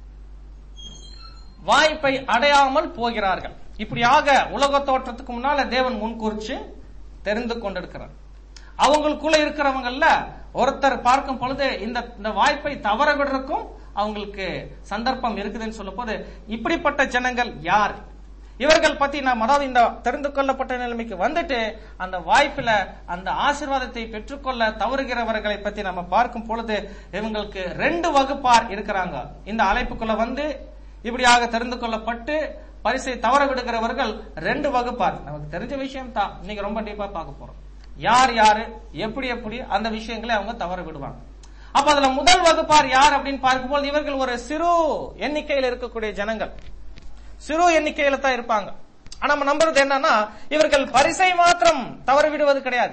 வாய்ப்பை அடையாமல் போகிறார்கள் இப்படியாக உலக தோற்றத்துக்கு முன்னால தேவன் முன்குறிச்சு தெரிந்து கொண்டிருக்கிறார் அவங்களுக்குள்ள இருக்கிறவங்கல்ல ஒருத்தர் பார்க்கும் பொழுது இந்த இந்த வாய்ப்பை தவற விடுறதுக்கும் அவங்களுக்கு சந்தர்ப்பம் இருக்குதுன்னு சொல்லும் போது இப்படிப்பட்ட ஜனங்கள் யார் இவர்கள் பத்தி நாம் அதாவது இந்த தெரிந்து கொள்ளப்பட்ட நிலைமைக்கு வந்துட்டு அந்த வாய்ப்புல அந்த ஆசீர்வாதத்தை பெற்றுக்கொள்ள தவறுகிறவர்களை பத்தி நம்ம பார்க்கும் பொழுது இவங்களுக்கு ரெண்டு வகுப்பார் இருக்கிறாங்க இந்த அழைப்புக்குள்ள வந்து இப்படியாக தெரிந்து கொள்ளப்பட்டு பரிசை தவற விடுகிறவர்கள் ரெண்டு வகுப்பார் நமக்கு தெரிஞ்ச விஷயம் தான் இன்னைக்கு ரொம்ப டீப்பா பார்க்க போறோம் யார் யாரு எப்படி எப்படி அந்த விஷயங்களை அவங்க தவற விடுவாங்க அப்ப அதுல முதல் வகுப்பார் யார் அப்படின்னு பார்க்கும்போது இவர்கள் ஒரு சிறு எண்ணிக்கையில் இருக்கக்கூடிய ஜனங்கள் சிறு எண்ணிக்கையில தான் இருப்பாங்க ஆனா நம்ம நம்புறது என்னன்னா இவர்கள் பரிசை மாத்திரம் தவற விடுவது கிடையாது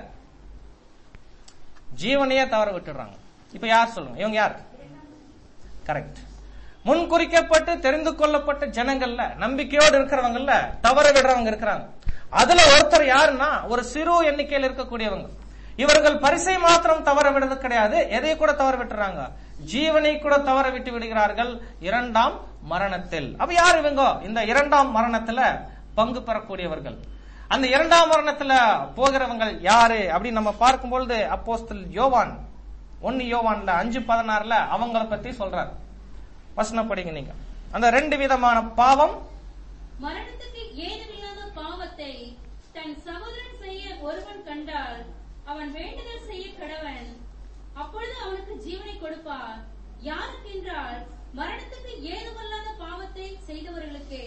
ஜீவனையே தவற விட்டுறாங்க இப்ப யார் சொல்லுங்க இவங்க யார் கரெக்ட் முன் குறிக்கப்பட்டு தெரிந்து கொள்ளப்பட்ட ஜனங்கள்ல நம்பிக்கையோடு இருக்கிறவங்கல்ல தவற விடுறவங்க இருக்கிறாங்க அதுல ஒருத்தர் யாருன்னா ஒரு சிறு எண்ணிக்கையில் இருக்கக்கூடியவங்க இவர்கள் பரிசை மாத்திரம் தவற விடுறது கிடையாது எதை கூட தவற விட்டுறாங்க ஜீவனை கூட தவற விட்டு விடுகிறார்கள் இரண்டாம் மரணத்தில் அப்ப யார் இவங்க இந்த இரண்டாம் மரணத்துல பங்கு பெறக்கூடியவர்கள் அந்த இரண்டாம் மரணத்துல போகிறவங்க யாரு அப்படின்னு நம்ம பார்க்கும் பொழுது அப்போஸ்தல் யோவான் ஒன்னு யோவான்ல அஞ்சு பதினாறுல அவங்கள பத்தி சொல்றார் வசனம் படிங்க நீங்க அந்த ரெண்டு விதமான பாவம் மரணத்துக்கு ஏதுமில்லாத பாவத்தை தன் சகோதரன் செய்ய ஒருவன் கண்டால் அவன் வேண்டுதல் செய்ய கடவன் அப்பொழுது அவனுக்கு ஜீவனை கொடுப்பார் யாருக்கென்றால் மரணத்துக்கு ஏதுமல்லாத பாவத்தை செய்தவர்களுக்கு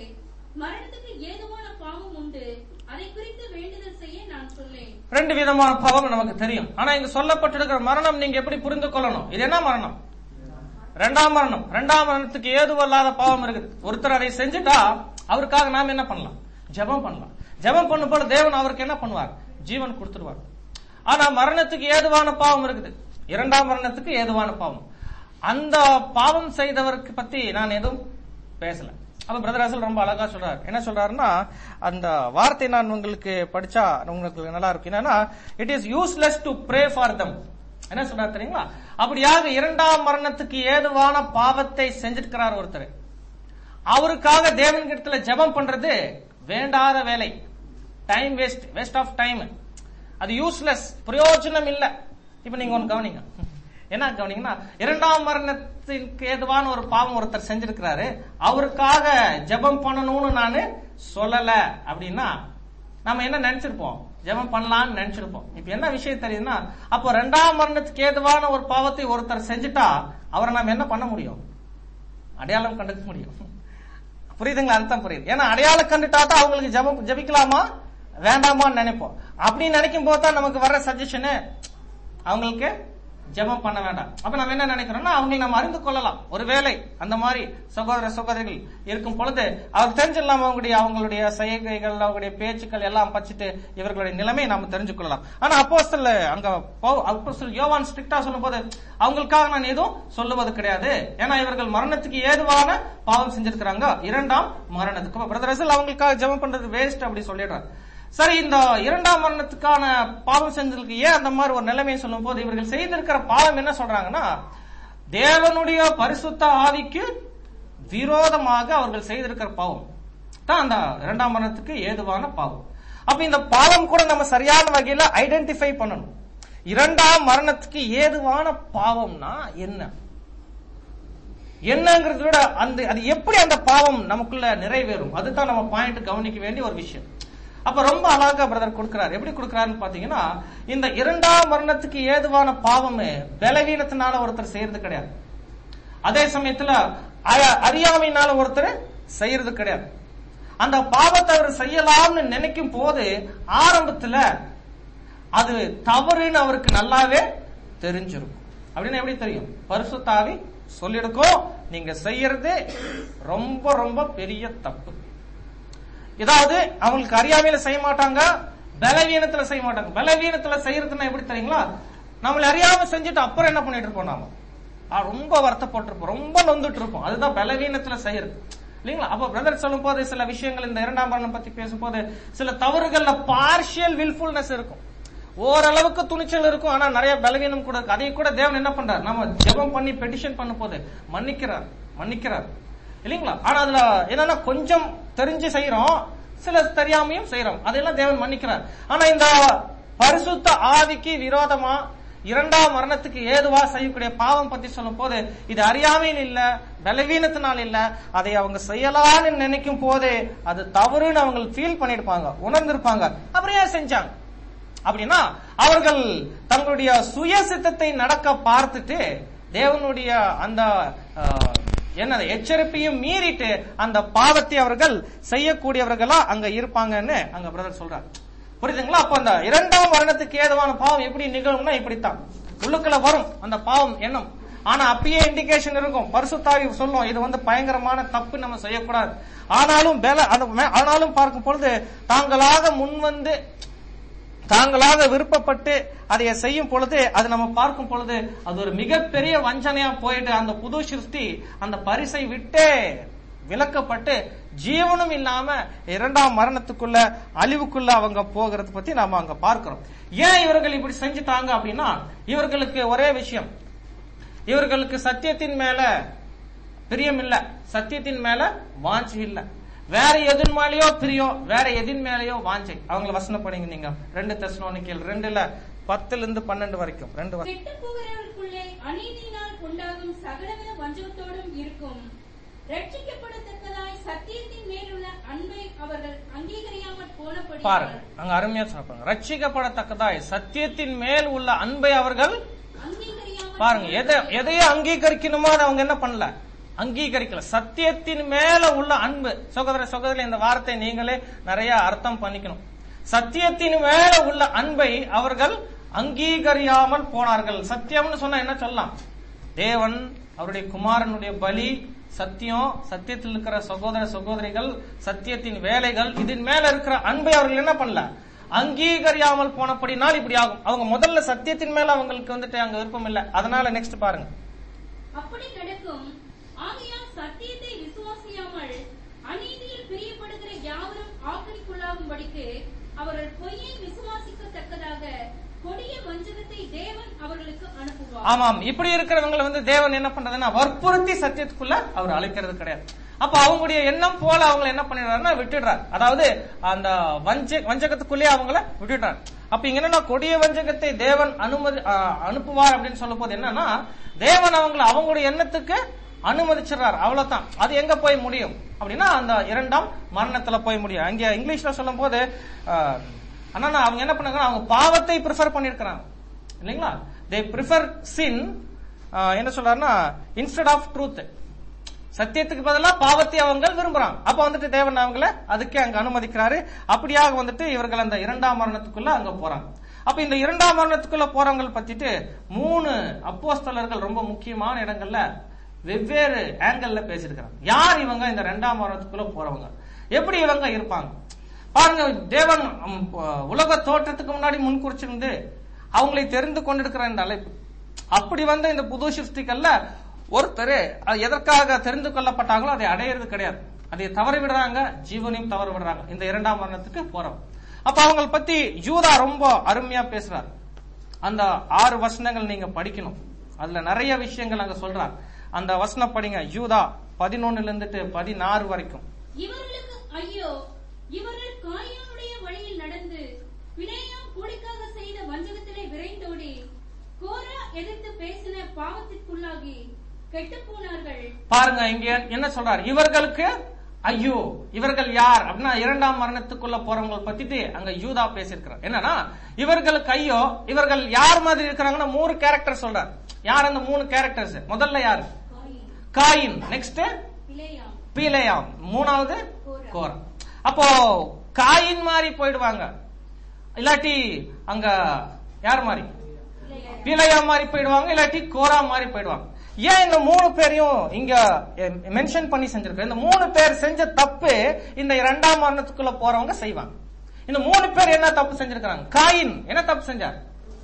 மரணத்துக்கு ஏதுவான பாவம் உண்டு அதை குறித்து வேண்டுதல் செய்ய நான் சொல்லேன் ரெண்டு விதமான பாவம் நமக்கு தெரியும் ஆனா இங்க சொல்லப்பட்டிருக்கிற மரணம் நீங்க எப்படி புரிந்து கொள்ளணும் இது என்ன மரணம் ரெண்டாம் மரணம் ரெண்டாம் மரணத்துக்கு ஏதுவல்லாத பாவம் இருக்குது ஒருத்தர் அதை செஞ்சுட்டா அவருக்காக நாம என்ன பண்ணலாம் ஜெபம் பண்ணலாம் ஜெபம் பண்ணும்போது தேவன் அவருக்கு என்ன பண்ணுவார் ஜீவன் கொடுத்துருவார் ஆனா மரணத்துக்கு ஏதுவான பாவம் இருக்குது இரண்டாம் மரணத்துக்கு ஏதுவான பாவம் அந்த பாவம் செய்தவருக்கு பத்தி நான் எதுவும் பேசல அப்ப பிரதர் அசல் ரொம்ப அழகா சொல்றாரு என்ன சொல்றாருன்னா அந்த வார்த்தை நான் உங்களுக்கு படிச்சா உங்களுக்கு நல்லா இருக்கும் என்னன்னா it is useless to pray for them என்ன சொல்றாரு தெரியுங்களா அப்படியாக இரண்டாம் மரணத்துக்கு ஏதுவான பாவத்தை செஞ்சிருக்கிறார் ஒருத்தர் அவருக்காக தேவன் கிட்டத்துல ஜெபம் பண்றது வேண்டாத வேலை time waste waste of time அது யூஸ்லெஸ் பிரயோஜனம் இல்ல இப்ப நீங்க ஒன்னு கவனிங்க என்ன கவனிங்கன்னா இரண்டாம் மரணத்திற்கு ஏதுவான ஒரு பாவம் ஒருத்தர் செஞ்சிருக்கிறாரு அவருக்காக ஜெபம் பண்ணணும்னு நானு சொல்லல அப்படின்னா நம்ம என்ன நினைச்சிருப்போம் ஜெபம் பண்ணலாம்னு நினைச்சிருப்போம் இப்ப என்ன விஷயம் தெரியுதுன்னா அப்போ ரெண்டாம் மரணத்துக்கு ஏதுவான ஒரு பாவத்தை ஒருத்தர் செஞ்சுட்டா அவரை நாம என்ன பண்ண முடியும் அடையாளம் கண்டுக்க முடியும் புரியுதுங்களா அர்த்தம் புரியுது ஏன்னா அடையாளம் கண்டுட்டா தான் அவங்களுக்கு ஜெபம் ஜெபிக்கலாமா வேண்டாமான்னு நினைப்போம் அப்படி நினைக்கும் போது தான் நமக்கு வர்ற சஜஷனு அவங்களுக்கு ஜெபம் பண்ண வேண்டாம் அப்ப நம்ம என்ன நினைக்கிறோம்னா அவங்களை நம்ம அறிந்து கொள்ளலாம் ஒருவேளை அந்த மாதிரி சகோதர சகோதரிகள் இருக்கும் பொழுது அவர் தெரிஞ்சிடலாம் அவங்களுடைய அவங்களுடைய செய்கைகள் அவங்களுடைய பேச்சுக்கள் எல்லாம் பச்சிட்டு இவர்களுடைய நிலைமை நாம தெரிஞ்சு கொள்ளலாம் ஆனா அப்போஸ்தல அங்க அப்போஸ்தல் யோவான் ஸ்ட்ரிக்டா சொல்லும் போது அவங்களுக்காக நான் எதுவும் சொல்லுவது கிடையாது ஏன்னா இவர்கள் மரணத்துக்கு ஏதுவான பாவம் செஞ்சிருக்கிறாங்க இரண்டாம் மரணத்துக்கு பிரதரசல் அவங்களுக்காக ஜெபம் பண்றது வேஸ்ட் அப்படி சொல்லிடுறாங்க சரி இந்த இரண்டாம் மரணத்துக்கான பாவம் செஞ்சதுக்கு ஏன் அந்த மாதிரி ஒரு நிலைமையை சொல்லும் போது இவர்கள் செய்திருக்கிற பாவம் என்ன சொல்றாங்கன்னா தேவனுடைய பரிசுத்த ஆவிக்கு விரோதமாக அவர்கள் செய்திருக்கிற பாவம் தான் அந்த இரண்டாம் மரணத்துக்கு ஏதுவான பாவம் அப்ப இந்த பாவம் கூட நம்ம சரியான வகையில ஐடென்டிஃபை பண்ணணும் இரண்டாம் மரணத்துக்கு ஏதுவான பாவம்னா என்ன என்னங்கிறத விட அந்த அது எப்படி அந்த பாவம் நமக்குள்ள நிறைவேறும் அதுதான் நம்ம பாயிண்ட் கவனிக்க வேண்டிய ஒரு விஷயம் அப்ப ரொம்ப அழகா பிரதர் கொடுக்கிறார் எப்படி கொடுக்கிறாருன்னு பாத்தீங்கன்னா இந்த இரண்டாம் மரணத்துக்கு ஏதுவான பாவமே பலவீனத்தினால ஒருத்தர் செய்யறது கிடையாது அதே சமயத்துல அ- அறியாமையினால ஒருத்தர் செய்யறது கிடையாது அந்த பாவத்தை அவர் செய்யலாம்னு நினைக்கும் போது ஆரம்பத்துல அது தவறுன்னு அவருக்கு நல்லாவே தெரிஞ்சிருக்கும் அப்படின்னு எப்படி தெரியும் பரிசுத்தாவி சொல்லிருக்கோம் நீங்க செய்யறது ரொம்ப ரொம்ப பெரிய தப்பு ஏதாவது அவங்களுக்கு அறியாமையில செய்ய மாட்டாங்க பலவீனத்துல செய்ய மாட்டாங்க பலவீனத்துல செய்யறதுன்னா எப்படி தெரியுங்களா நம்மள அறியாம செஞ்சுட்டு அப்புறம் என்ன பண்ணிட்டு இருப்போம் நாம ஆ, ரொம்ப வருத்தப்பட்டிருப்போம் ரொம்ப நொந்துட்டு இருப்போம் அதுதான் பலவீனத்துல செய்யறது இல்லைங்களா அப்ப பிரதர் சொல்லும் போது சில விஷயங்கள் இந்த இரண்டாம் மரணம் பத்தி பேசும்போது சில தவறுகள்ல பார்ஷியல் வில்ஃபுல்னஸ் இருக்கும் ஓரளவுக்கு துணிச்சல் இருக்கும் ஆனா நிறைய பலவீனம் கூட இருக்கு அதை கூட தேவன் என்ன பண்றார் நம்ம ஜெபம் பண்ணி பெட்டிஷன் பண்ணும் போது மன்னிக்கிறார் மன்னிக்கிறார் இல்லைங்களா ஆனா அதுல என்னன்னா கொஞ்சம் தெரிஞ்சு செய்யறோம் சில தெரியாமையும் செய்யறோம் அதெல்லாம் தேவன் மன்னிக்கிறார் ஆனா இந்த பரிசுத்த ஆவிக்கு விரோதமா இரண்டாம் மரணத்துக்கு ஏதுவா செய்யக்கூடிய பாவம் பத்தி சொல்லும் போது இது அறியாமையில் இல்ல பலவீனத்தினால் இல்ல அதை அவங்க செய்யலாம்னு நினைக்கும் போதே அது தவறுன்னு அவங்க ஃபீல் பண்ணிருப்பாங்க உணர்ந்திருப்பாங்க அப்புறம் ஏன் செஞ்சாங்க அப்படின்னா அவர்கள் தங்களுடைய சுய சித்தத்தை நடக்க பார்த்துட்டு தேவனுடைய அந்த அஹ், என்ன எச்சரிப்பையும் மீறிட்டு அந்த பாவத்தை அவர்கள் செய்யக்கூடியவர்களா அங்க இருப்பாங்கன்னு அங்க பிரதர் சொல்றார் புரியுதுங்களா அப்ப அந்த இரண்டாம் வருடத்துக்கு ஏதுவான பாவம் எப்படி நிகழும்னா இப்படித்தான் உள்ளுக்குள்ள வரும் அந்த பாவம் எண்ணம் ஆனா அப்பயே இண்டிகேஷன் இருக்கும் பரிசுத்தாவி சொல்லும் இது வந்து பயங்கரமான தப்பு நம்ம செய்யக்கூடாது ஆனாலும் பெல அது மே- ஆனாலும் பார்க்கும் பொழுது தாங்களாக முன்வந்து தாங்களாக விருப்பப்பட்டு அதை செய்யும் பொழுது அது நம்ம பார்க்கும் பொழுது அது ஒரு மிகப்பெரிய வஞ்சனையா போயிட்டு அந்த புது சிருஷ்டி அந்த பரிசை விட்டே விலக்கப்பட்டு ஜீவனும் இல்லாம இரண்டாம் மரணத்துக்குள்ள அழிவுக்குள்ள அவங்க போகிறத பத்தி நாம அங்க பார்க்கிறோம் ஏன் இவர்கள் இப்படி செஞ்சுட்டாங்க அப்படின்னா இவர்களுக்கு ஒரே விஷயம் இவர்களுக்கு சத்தியத்தின் மேல பிரியம் இல்ல சத்தியத்தின் மேல வாஞ்சி இல்ல வேற எதின் மேலயோ பிரியம் வேற எதின் மேலயோ வாஞ்சை அவங்கள வசனம் படிங்க நீங்க ரெண்டு தெசலோனிக்கேல் ரெண்டுல பத்துல இருந்து பன்னெண்டு வரைக்கும் ரெண்டு வ- கெட்டு போகிறவர்களுக்குள்ளே அநீதியினால் உண்டாகும் சகலவித வஞ்சகத்தோடும் இருக்கும் ரட்சிக்கப்படத்தக்கதாய் சத்தியத்தின் மேலுள்ள அன்பை அவர்கள் அங்கீகரியாமற் பாருங்க போனபடி அங்க அருமையா சொல்றாங்க ரட்சிக்கப்படத்தக்கதாய் சத்தியத்தின் மேல் உள்ள அன்பை அவர்கள் அங்கீகரியாமற் பாருங்க எதை எதையே அங்கீகரிக்கணுமோ அதை அவங்க என்ன பண்ணல அங்கீகரிக்கல சத்தியத்தின் மேல உள்ள அன்பு சகோதர சகோதரி இந்த வார்த்தை நீங்களே நிறைய அர்த்தம் பண்ணிக்கணும் சத்தியத்தின் மேல உள்ள அன்பை அவர்கள் அங்கீகரியாமல் போனார்கள் சத்தியம்னு சொன்னா என்ன சொல்லலாம் தேவன் அவருடைய குமாரனுடைய பலி சத்தியம் சத்தியத்தில் இருக்கிற சகோதர சகோதரிகள் சத்தியத்தின் வேலைகள் இதன் மேல இருக்கிற அன்பை அவர்கள் என்ன பண்ணல அங்கீகரியாமல் போனபடினால் இப்படி ஆகும் அவங்க முதல்ல சத்தியத்தின் மேல அவங்களுக்கு வந்துட்டு அங்க விருப்பம் இல்ல அதனால நெக்ஸ்ட் பாருங்க அப்படி நடக்கும் ஆகையால் சத்தியத்தை விசுவாசியாமல் அநீதியில் பிரியப்படுகிற யாவரும் ஆக்கரிக்குள்ளாகும்படிக்கு அவர்கள் பொய்யை விசுவாசிக்கத்தக்கதாக கொடிய வஞ்சகத்தை தேவன் அவர்களுக்கு அனுப்புவார் ஆமாம் இப்படி இருக்கிறவங்களை வந்து தேவன் என்ன பண்றதுன்னா வற்புறுத்தி சத்தியத்துக்குள்ள அவர் அழைக்கிறது கிடையாது அப்ப அவங்களுடைய எண்ணம் போல அவங்களை என்ன பண்ணிடுறாருன்னா விட்டுடுறார் அதாவது அந்த வஞ்ச வஞ்சகத்துக்குள்ளேயே அவங்கள விட்டுடுறார் அப்ப இங்க என்னன்னா கொடிய வஞ்சகத்தை தேவன் அனுமதி ஆ, அனுப்புவார் அப்படின்னு சொல்லும் போது என்னன்னா தேவன் அவங்கள அவங்களுடைய எண்ணத்துக்கு அனுமதிச்சிடுறார் அவ்வளவுதான் அது எங்க போய் முடியும் அப்படின்னா அந்த இரண்டாம் மரணத்துல போய் முடியும் அங்க இங்கிலீஷ்ல சொல்லும் போது ஆனா அவங்க என்ன பண்ணாங்க அவங்க பாவத்தை ப்ரிஃபர் பண்ணிருக்கிறாங்க இல்லைங்களா தே ப்ரிஃபர் சின் என்ன சொல்றாருன்னா இன்ஸ்டெட் ஆஃப் ட்ரூத் சத்தியத்துக்கு பதிலா பாவத்தை அவங்க விரும்புறாங்க அப்ப வந்துட்டு தேவன் அவங்கள அதுக்கே அங்க அனுமதிக்கிறாரு அப்படியாக வந்துட்டு இவர்கள் அந்த இரண்டாம் மரணத்துக்குள்ள அங்க போறாங்க அப்ப இந்த இரண்டாம் மரணத்துக்குள்ள போறவங்க பத்திட்டு மூணு அப்போஸ்தலர்கள் ரொம்ப முக்கியமான இடங்கள்ல வெவ்வேறு ஆங்கிள் பேசியிருக்கிறாங்க யார் இவங்க இந்த இரண்டாம் மரணத்துக்குள்ள போறவங்க எப்படி இவங்க இருப்பாங்க பாருங்க தேவன் ம், உலக தோற்றத்துக்கு முன்னாடி முன்குறிச்சிருந்து அவங்களை தெரிந்து கொண்டிருக்கிற இந்த அழைப்பு அப்படி வந்த இந்த புது சிருஷ்டிகள்ல ஒருத்தர் அது எதற்காக தெரிந்து கொள்ளப்பட்டாங்களோ அதை அடையிறது கிடையாது அதை தவறி விடுறாங்க ஜீவனையும் தவறு விடுறாங்க இந்த இரண்டாம் மரணத்துக்கு போறோம் அப்ப அவங்கள பத்தி யூதா ரொம்ப அருமையா பேசுறார் அந்த ஆறு வசனங்கள் நீங்க படிக்கணும் அதுல நிறைய விஷயங்கள் அங்க சொல்றார் அந்த வசனம் படிங்க யூதா பதினொன்னுல இருந்துட்டு பதினாறு வரைக்கும் இவர்களுக்கு ஐயோ இவர்கள் காயானுடைய வழியில் நடந்து பிணையாம் கூலிக்காக செய்த வஞ்சகத்திலே விரைந்தோடி கோரா எதிர்த்து பேசின பாவத்திற்குள்ளாகி கெட்டுப் போனார்கள் பாருங்க இங்க என்ன சொல்றார் இவர்களுக்கு ஐயோ இவர்கள் யார் அப்படின்னா இரண்டாம் மரணத்துக்குள்ள போறவங்க பத்திட்டு அங்க யூதா பேசியிருக்கிறார் என்னன்னா இவர்களுக்கு ஐயோ இவர்கள் யார் மாதிரி இருக்கிறாங்கன்னா மூணு கேரக்டர் சொல்றார் யார் அந்த மூணு கேரக்டர்ஸ் முதல்ல யார் காயின் நெக்ஸ்ட் பிளேயாம் பீலையாம் மூணாவது கோரா. கோரா அப்போ காயின் மாதிரி போயிடுவாங்க இல்லாட்டி அங்க யார் மாதிரி பிளேயாம் பீலையா மாதிரி போயிடுவாங்க இல்லாட்டி கோரா மாதிரி போயிடுவாங்க ஏன் இந்த மூணு பேரையும் இங்க மென்ஷன் பண்ணி செஞ்சிருக்க இந்த மூணு பேர் செஞ்ச தப்பு இந்த இரண்டாம் மரணத்துக்குள்ள போறவங்க செய்வாங்க இந்த மூணு பேர் என்ன தப்பு செஞ்சிருக்காங்க காயின் என்ன தப்பு செஞ்சார்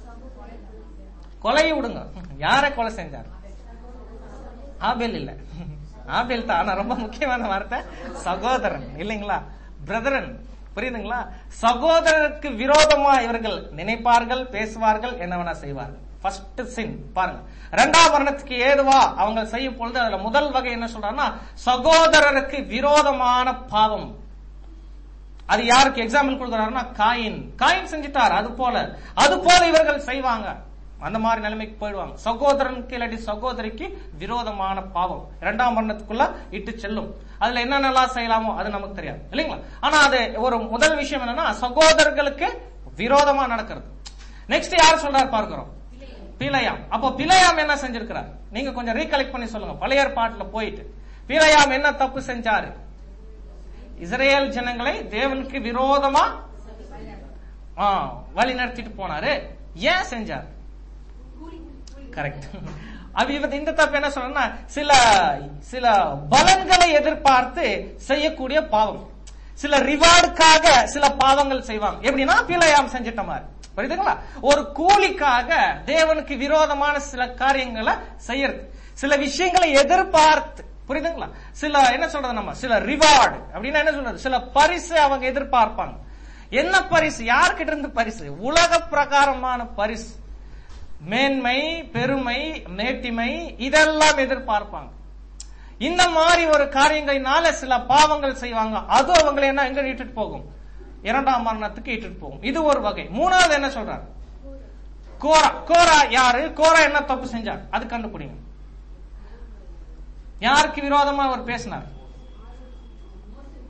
கொலை விடுங்க யாரை கொலை செஞ்சார் ஆபேல் இல்ல ஆபேல் தான் ஆனா ரொம்ப முக்கியமான வார்த்தை சகோதரன் இல்லைங்களா பிரதரன் புரியுதுங்களா சகோதரருக்கு விரோதமா இவர்கள் நினைப்பார்கள் பேசுவார்கள் என்ன வேணா செய்வார்கள் ஃபர்ஸ்ட் சின் பாருங்க இரண்டாம் மரணத்துக்கு ஏதுவா அவங்க செய்யும் பொழுது அதுல முதல் வகை என்ன சொல்றாங்கன்னா சகோதரருக்கு விரோதமான பாவம் அது யாருக்கு எக்ஸாம்பிள் கொடுக்குறாருன்னா காயின் காயின் செஞ்சுட்டார் அது போல அது போல இவர்கள் செய்வாங்க அந்த மாதிரி நிலைமைக்கு போயிடுவாங்க சகோதரனுக்கு இல்லாட்டி சகோதரிக்கு விரோதமான பாவம் இரண்டாம் மரணத்துக்குள்ள இட்டு செல்லும் அதுல என்னென்னலாம் செய்யலாமோ அது நமக்கு தெரியாது இல்லைங்களா ஆனா அது ஒரு முதல் விஷயம் என்னன்னா சகோதரர்களுக்கு விரோதமா நடக்கிறது நெக்ஸ்ட் யார் சொல்றாரு பார்க்கிறோம் பிழையாம் அப்போ பிழையாம் என்ன செஞ்சிருக்கிறார் நீங்க கொஞ்சம் ரீகலெக்ட் பண்ணி சொல்லுங்க பழைய ஏற்பாட்டுல போயிட்டு பிழையாம் என்ன தப்பு செஞ்சாரு இஸ்ரேல் ஜனங்களை தேவனுக்கு விரோதமா ஆ, வழி நடத்திட்டு போனாரு ஏன் செஞ்சார் கரெக்ட் அது இவ- இந்த தப்பு என்ன சொல்றேன்னா சில சில பலன்களை எதிர்பார்த்து செய்யக்கூடிய பாவம் சில ரிவார்டுக்காக சில பாவங்கள் செய்வாங்க எப்படின்னா பிழையாம் செஞ்சிட்ட மாதிரி புரியுதுங்களா ஒரு கூலிக்காக தேவனுக்கு விரோதமான சில காரியங்களை செய்யறது சில விஷயங்களை எதிர்பார்த்து புரியுதுங்களா சில என்ன சொல்றது நம்ம சில ரிவார்டு அப்படின்னா என்ன சொல்றது சில பரிசு அவங்க எதிர்பார்ப்பாங்க என்ன பரிசு யார்கிட்ட இருந்து பரிசு உலக பிரகாரமான பரிசு மேன்மை பெருமை மேட்டிமை இதெல்லாம் எதிர்பார்ப்பாங்க இந்த மாதிரி ஒரு காரியங்களினால சில பாவங்கள் செய்வாங்க அது அவங்களை என்ன எங்க இட்டுட்டு போகும் இரண்டாம் மரணத்துக்கு இட்டுட்டு போகும் இது ஒரு வகை மூணாவது என்ன சொல்றாரு கோரா கோரா யாரு கோரா என்ன தப்பு செஞ்சார் அது கண்டுபிடிங்க யாருக்கு விரோதமா அவர் பேசினார்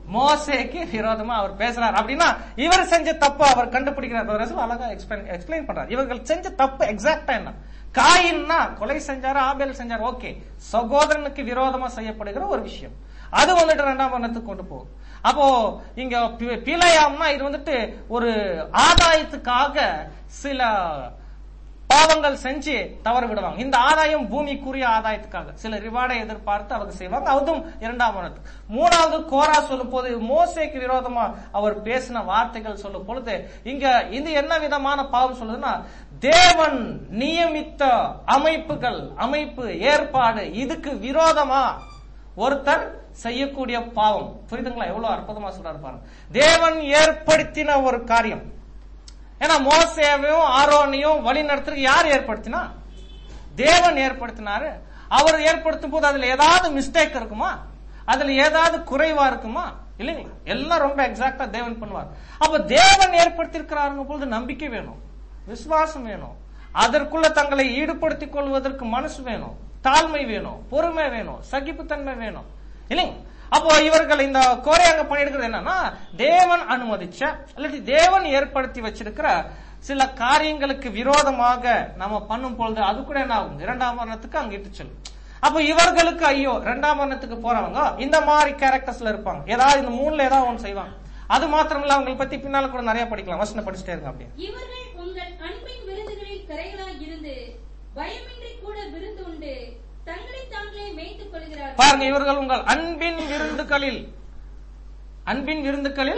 மோசேக்கு விரோதமா அவர் பேசுறார் அப்படின்னா இவர் செஞ்ச தப்பு அவர் கண்டுபிடிக்கிறார் அவர் ரசூல் அழகா எக்ஸ்பிளைன் எக்ஸ்பிளைன் பண்றார் இவர்கள் செஞ்ச தப்பு எக்ஸாக்டா என்ன காயின்னா கொலை செஞ்சாரு ஆபேல் செஞ்சாரு ஓகே சகோதரனுக்கு விரோதமா செய்யப்படுகிற ஒரு விஷயம் அது வந்துட்டு ரெண்டாம் வண்ணத்துக்கு கொண்டு போகும் அப்போ இங்க பி- பிழையாம்னா இது வந்துட்டு ஒரு ஆதாயத்துக்காக சில பாவங்கள் செஞ்சு தவறு விடுவாங்க இந்த ஆதாயம் பூமிக்குரிய ஆதாயத்துக்காக சில ரிவார்டை எதிர்பார்த்து அவங்க செய்வாங்க அதுவும் இரண்டாம் வனத்து மூணாவது கோரா சொல்லும் போது மோசேக்கு விரோதமா அவர் பேசின வார்த்தைகள் சொல்லும் பொழுது இங்க இது என்ன விதமான பாவம் சொல்லுதுன்னா தேவன் நியமித்த அமைப்புகள் அமைப்பு ஏற்பாடு இதுக்கு விரோதமா ஒருத்தர் செய்யக்கூடிய பாவம் புரியுதுங்களா எவ்வளவு அற்புதமா சொல்றாரு பாருங்க தேவன் ஏற்படுத்தின ஒரு காரியம் ஏன்னா மோசேவையும் ஆரோனையும் வழி நடத்துறதுக்கு யார் ஏற்படுத்தினா தேவன் ஏற்படுத்தினாரு அவர் ஏற்படுத்தும் போது அதுல ஏதாவது மிஸ்டேக் இருக்குமா அதுல ஏதாவது குறைவா இருக்குமா இல்லைங்க எல்லாம் ரொம்ப எக்ஸாக்டா தேவன் பண்ணுவார் அப்ப தேவன் ஏற்படுத்தியிருக்கிறாருங்க பொழுது நம்பிக்கை வேணும் விசுவாசம் வேணும் அதற்குள்ள தங்களை ஈடுபடுத்திக் கொள்வதற்கு மனசு வேணும் தாழ்மை வேணும் பொறுமை வேணும் சகிப்புத்தன்மை வேணும் இல்லைங்க அப்போ இவர்கள் இந்த கோரையாங்க பண்ணிருக்கிறது என்னன்னா தேவன் அனுமதிச்ச இல்லாட்டி தேவன் ஏற்படுத்தி வச்சிருக்கிற சில காரியங்களுக்கு விரோதமாக நம்ம பண்ணும் பொழுது அது கூட என்ன ஆகும் இரண்டாம் வர்ணத்துக்கு அங்க இட்டு செல்லும் அப்ப இவர்களுக்கு ஐயோ இரண்டாம் வர்ணத்துக்கு போறவங்க இந்த மாதிரி கேரக்டர்ஸ்ல இருப்பாங்க ஏதாவது இந்த மூணுல ஏதாவது ஒன்று செய்வாங்க அது மாத்திரம் இல்ல அவங்களை பத்தி பின்னால கூட நிறைய படிக்கலாம் வசனம் படிச்சுட்டே இருங்க அப்படியே இவர்கள் உங்கள் அன்பின் விருந்துகளில் கரைகளாய் இருந்து பயமின்றி கூட விருந்து உண்டு தங்களை தாங்களே மேய்த்துக் கொள்கிறார்கள் பாருங்க இவர்கள் உங்கள் அன்பின் விருந்துகளில் அன்பின் விருந்துகளில்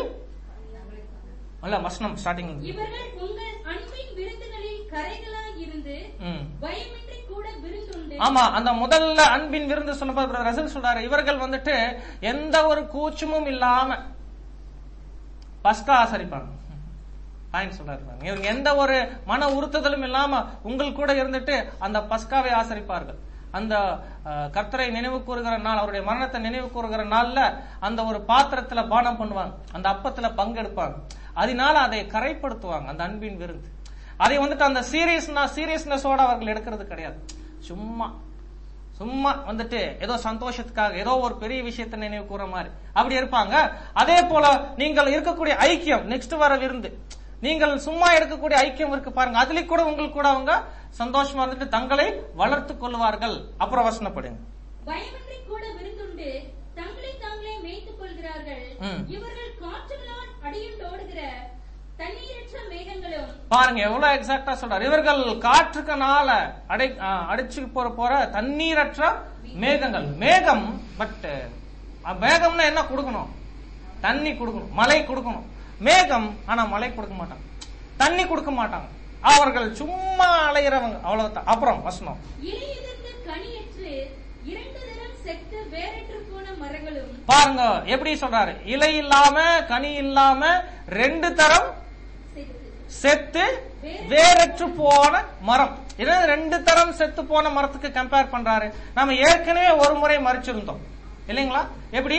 அல்ல வசனம் ஸ்டார்டிங் இவர்கள் உங்கள் அன்பின் விருந்துகளில் கரைகளாய் இருந்து ம் பயமின்றி கூட விருந்துண்டு ஆமா அந்த முதல்ல அன்பின் விருந்து சொன்னபோது ரசல் சொல்றாரு இவர்கள் வந்துட்டு எந்த ஒரு கூச்சமும் இல்லாம பஸ்கா ஆசரிப்பாங்க பாயிண்ட் சொல்றாரு பாருங்க. இவங்க எந்த ஒரு மன உறுத்துதலும் இல்லாம உங்கள் கூட இருந்துட்டு அந்த பஸ்காவை ஆசரிப்பார்கள் அந்த அஹ், கர்த்தரை நினைவு கூறுகிற நாள் அவருடைய மரணத்தை நினைவு கூறுகிற நாள்ல அந்த ஒரு பாத்திரத்துல பானம் பண்ணுவாங்க அந்த அப்பத்துல பங்கெடுப்பாங்க அதனால அதை கரைப்படுத்துவாங்க அந்த அன்பின் விருந்து அதை வந்துட்டு அந்த சீரியஸ்னா சீரியஸ்னஸோட அவர்கள் எடுக்கிறது கிடையாது சும்மா சும்மா வந்துட்டு ஏதோ சந்தோஷத்துக்காக ஏதோ ஒரு பெரிய விஷயத்தை நினைவு கூற மாதிரி அப்படி இருப்பாங்க அதே போல நீங்கள் இருக்கக்கூடிய ஐக்கியம் நெக்ஸ்ட் வர விருந்து நீங்கள் சும்மா எடுக்கக்கூடிய ஐக்கியம் இருக்கு பாருங்க அதுலயும் கூட உங்களுக்கு கூட அவங்க சந்தோஷமா இருந்துட்டு தங்களை வளர்த்துக் கொள்வார்கள் அப்புறம் வசனப்படுங்க பயமின்றி கூட விருந்துண்டு தங்களை தாங்களே மேய்த்துக் கொள்கிறார்கள் ம். இவர்கள் காற்றுகளால் அடியுண்டோடுகிற தண்ணீரற்ற மேகங்களும் பாருங்க எவ்வளவு எக்ஸாக்டா சொல்றாரு இவர்கள் காற்றுக்கனால அடை ஆ, அடிச்சு போற போற தண்ணீரற்ற மேகங்கள் மேகம் பட் மேகம்னா என்ன கொடுக்கணும் தண்ணி கொடுக்கணும் மழை கொடுக்கணும் மேகம் ஆனா மழை கொடுக்க மாட்டாங்க தண்ணி கொடுக்க மாட்டாங்க அவர்கள் சும்மா அலைகிறவங்க அவ்வளவுதான் அப்புறம் வசனம் இலையுதிர்ந்து கனியற்று இரண்டு தரம் செத்து வேறற்று போன மரங்களும் பாருங்க எப்படி சொல்றாரு இலை இல்லாம கனி இல்லாம ரெண்டு தரம் செத்து செத்து வேறற்று போன மரம் இது ரெண்டு தரம் செத்து போன மரத்துக்கு கம்பேர் பண்றாரு நம்ம ஏற்கனவே ஒரு முறை மறிச்சிருந்தோம் இல்லைங்களா எப்படி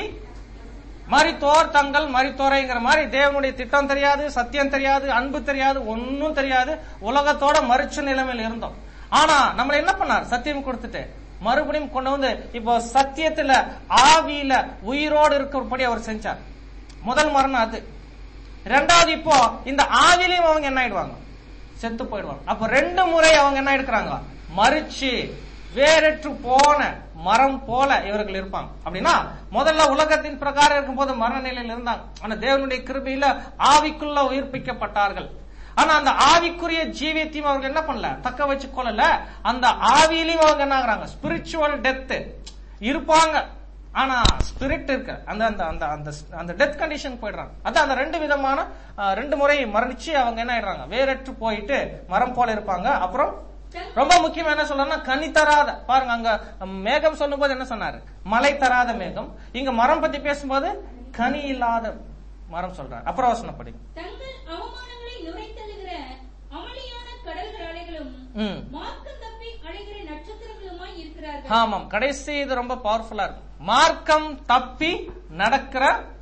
மரித்தோர் தங்கள் மரித்தோரைங்கிற மாதிரி தேவனுடைய திட்டம் தெரியாது சத்தியம் தெரியாது அன்பு தெரியாது ஒன்னும் தெரியாது உலகத்தோட மறிச்ச நிலைமையில் இருந்தோம் ஆனா நம்மள என்ன பண்ணார் சத்தியம் கொடுத்துட்டு மறுபடியும் கொண்டு வந்து இப்போ சத்தியத்துல ஆவியில உயிரோடு இருக்கிறபடி அவர் செஞ்சார் முதல் மரணம் அது ரெண்டாவது இப்போ இந்த ஆவிலையும் அவங்க என்ன ஆயிடுவாங்க செத்து போயிடுவாங்க அப்ப ரெண்டு முறை அவங்க என்ன எடுக்கிறாங்க மறிச்சு வேறற்று போன மரம் போல இவர்கள் இருப்பாங்க அப்படின்னா முதல்ல உலகத்தின் பிரகாரம் இருக்கும்போது மரண நிலையில் இருந்தாங்க ஆனா தேவனுடைய கிருபையில ஆவிக்குள்ள உயிர்ப்பிக்கப்பட்டார்கள் ஆனா அந்த ஆவிக்குரிய ஜீவியத்தையும் அவங்க என்ன பண்ணல தக்க வச்சு கொள்ளல அந்த ஆவியிலையும் அவங்க என்ன ஆகுறாங்க ஸ்பிரிச்சுவல் டெத் இருப்பாங்க ஆனா ஸ்பிரிட் இருக்கு அந்த அந்த அந்த அந்த அந்த டெத் கண்டிஷன் போயிடுறாங்க அதான் அந்த ரெண்டு விதமான அஹ், ரெண்டு முறை மரணிச்சு அவங்க என்ன ஆயிடுறாங்க வேறற்று போயிட்டு மரம் போல இருப்பாங்க அப்புறம் ரொம்ப முக்கியமா என்ன சொல்றேன்னா கனி தராத பாருங்க அங்க மேகம் சொல்லும்போது என்ன சொன்னாரு மழை தராத மேகம் இங்க மரம் பத்தி பேசும்போது கனி இல்லாத மரம் சொல்றாரு அப்புறம் வசனம் படிங்க தங்கள் அவமானங்களை நுரைத்தள்ளுகிற அமளியான கடல்கள் அலைகளும் ம் மார்க்கம் தப்பி அலைகிற நட்சத்திரங்களுமாய் இருக்கிறார்கள் ஆமாம் கடைசி இது ரொம்ப பவர்ஃபுல்லா இருக்கும் மார்க்கம் தப்பி நடக்கிற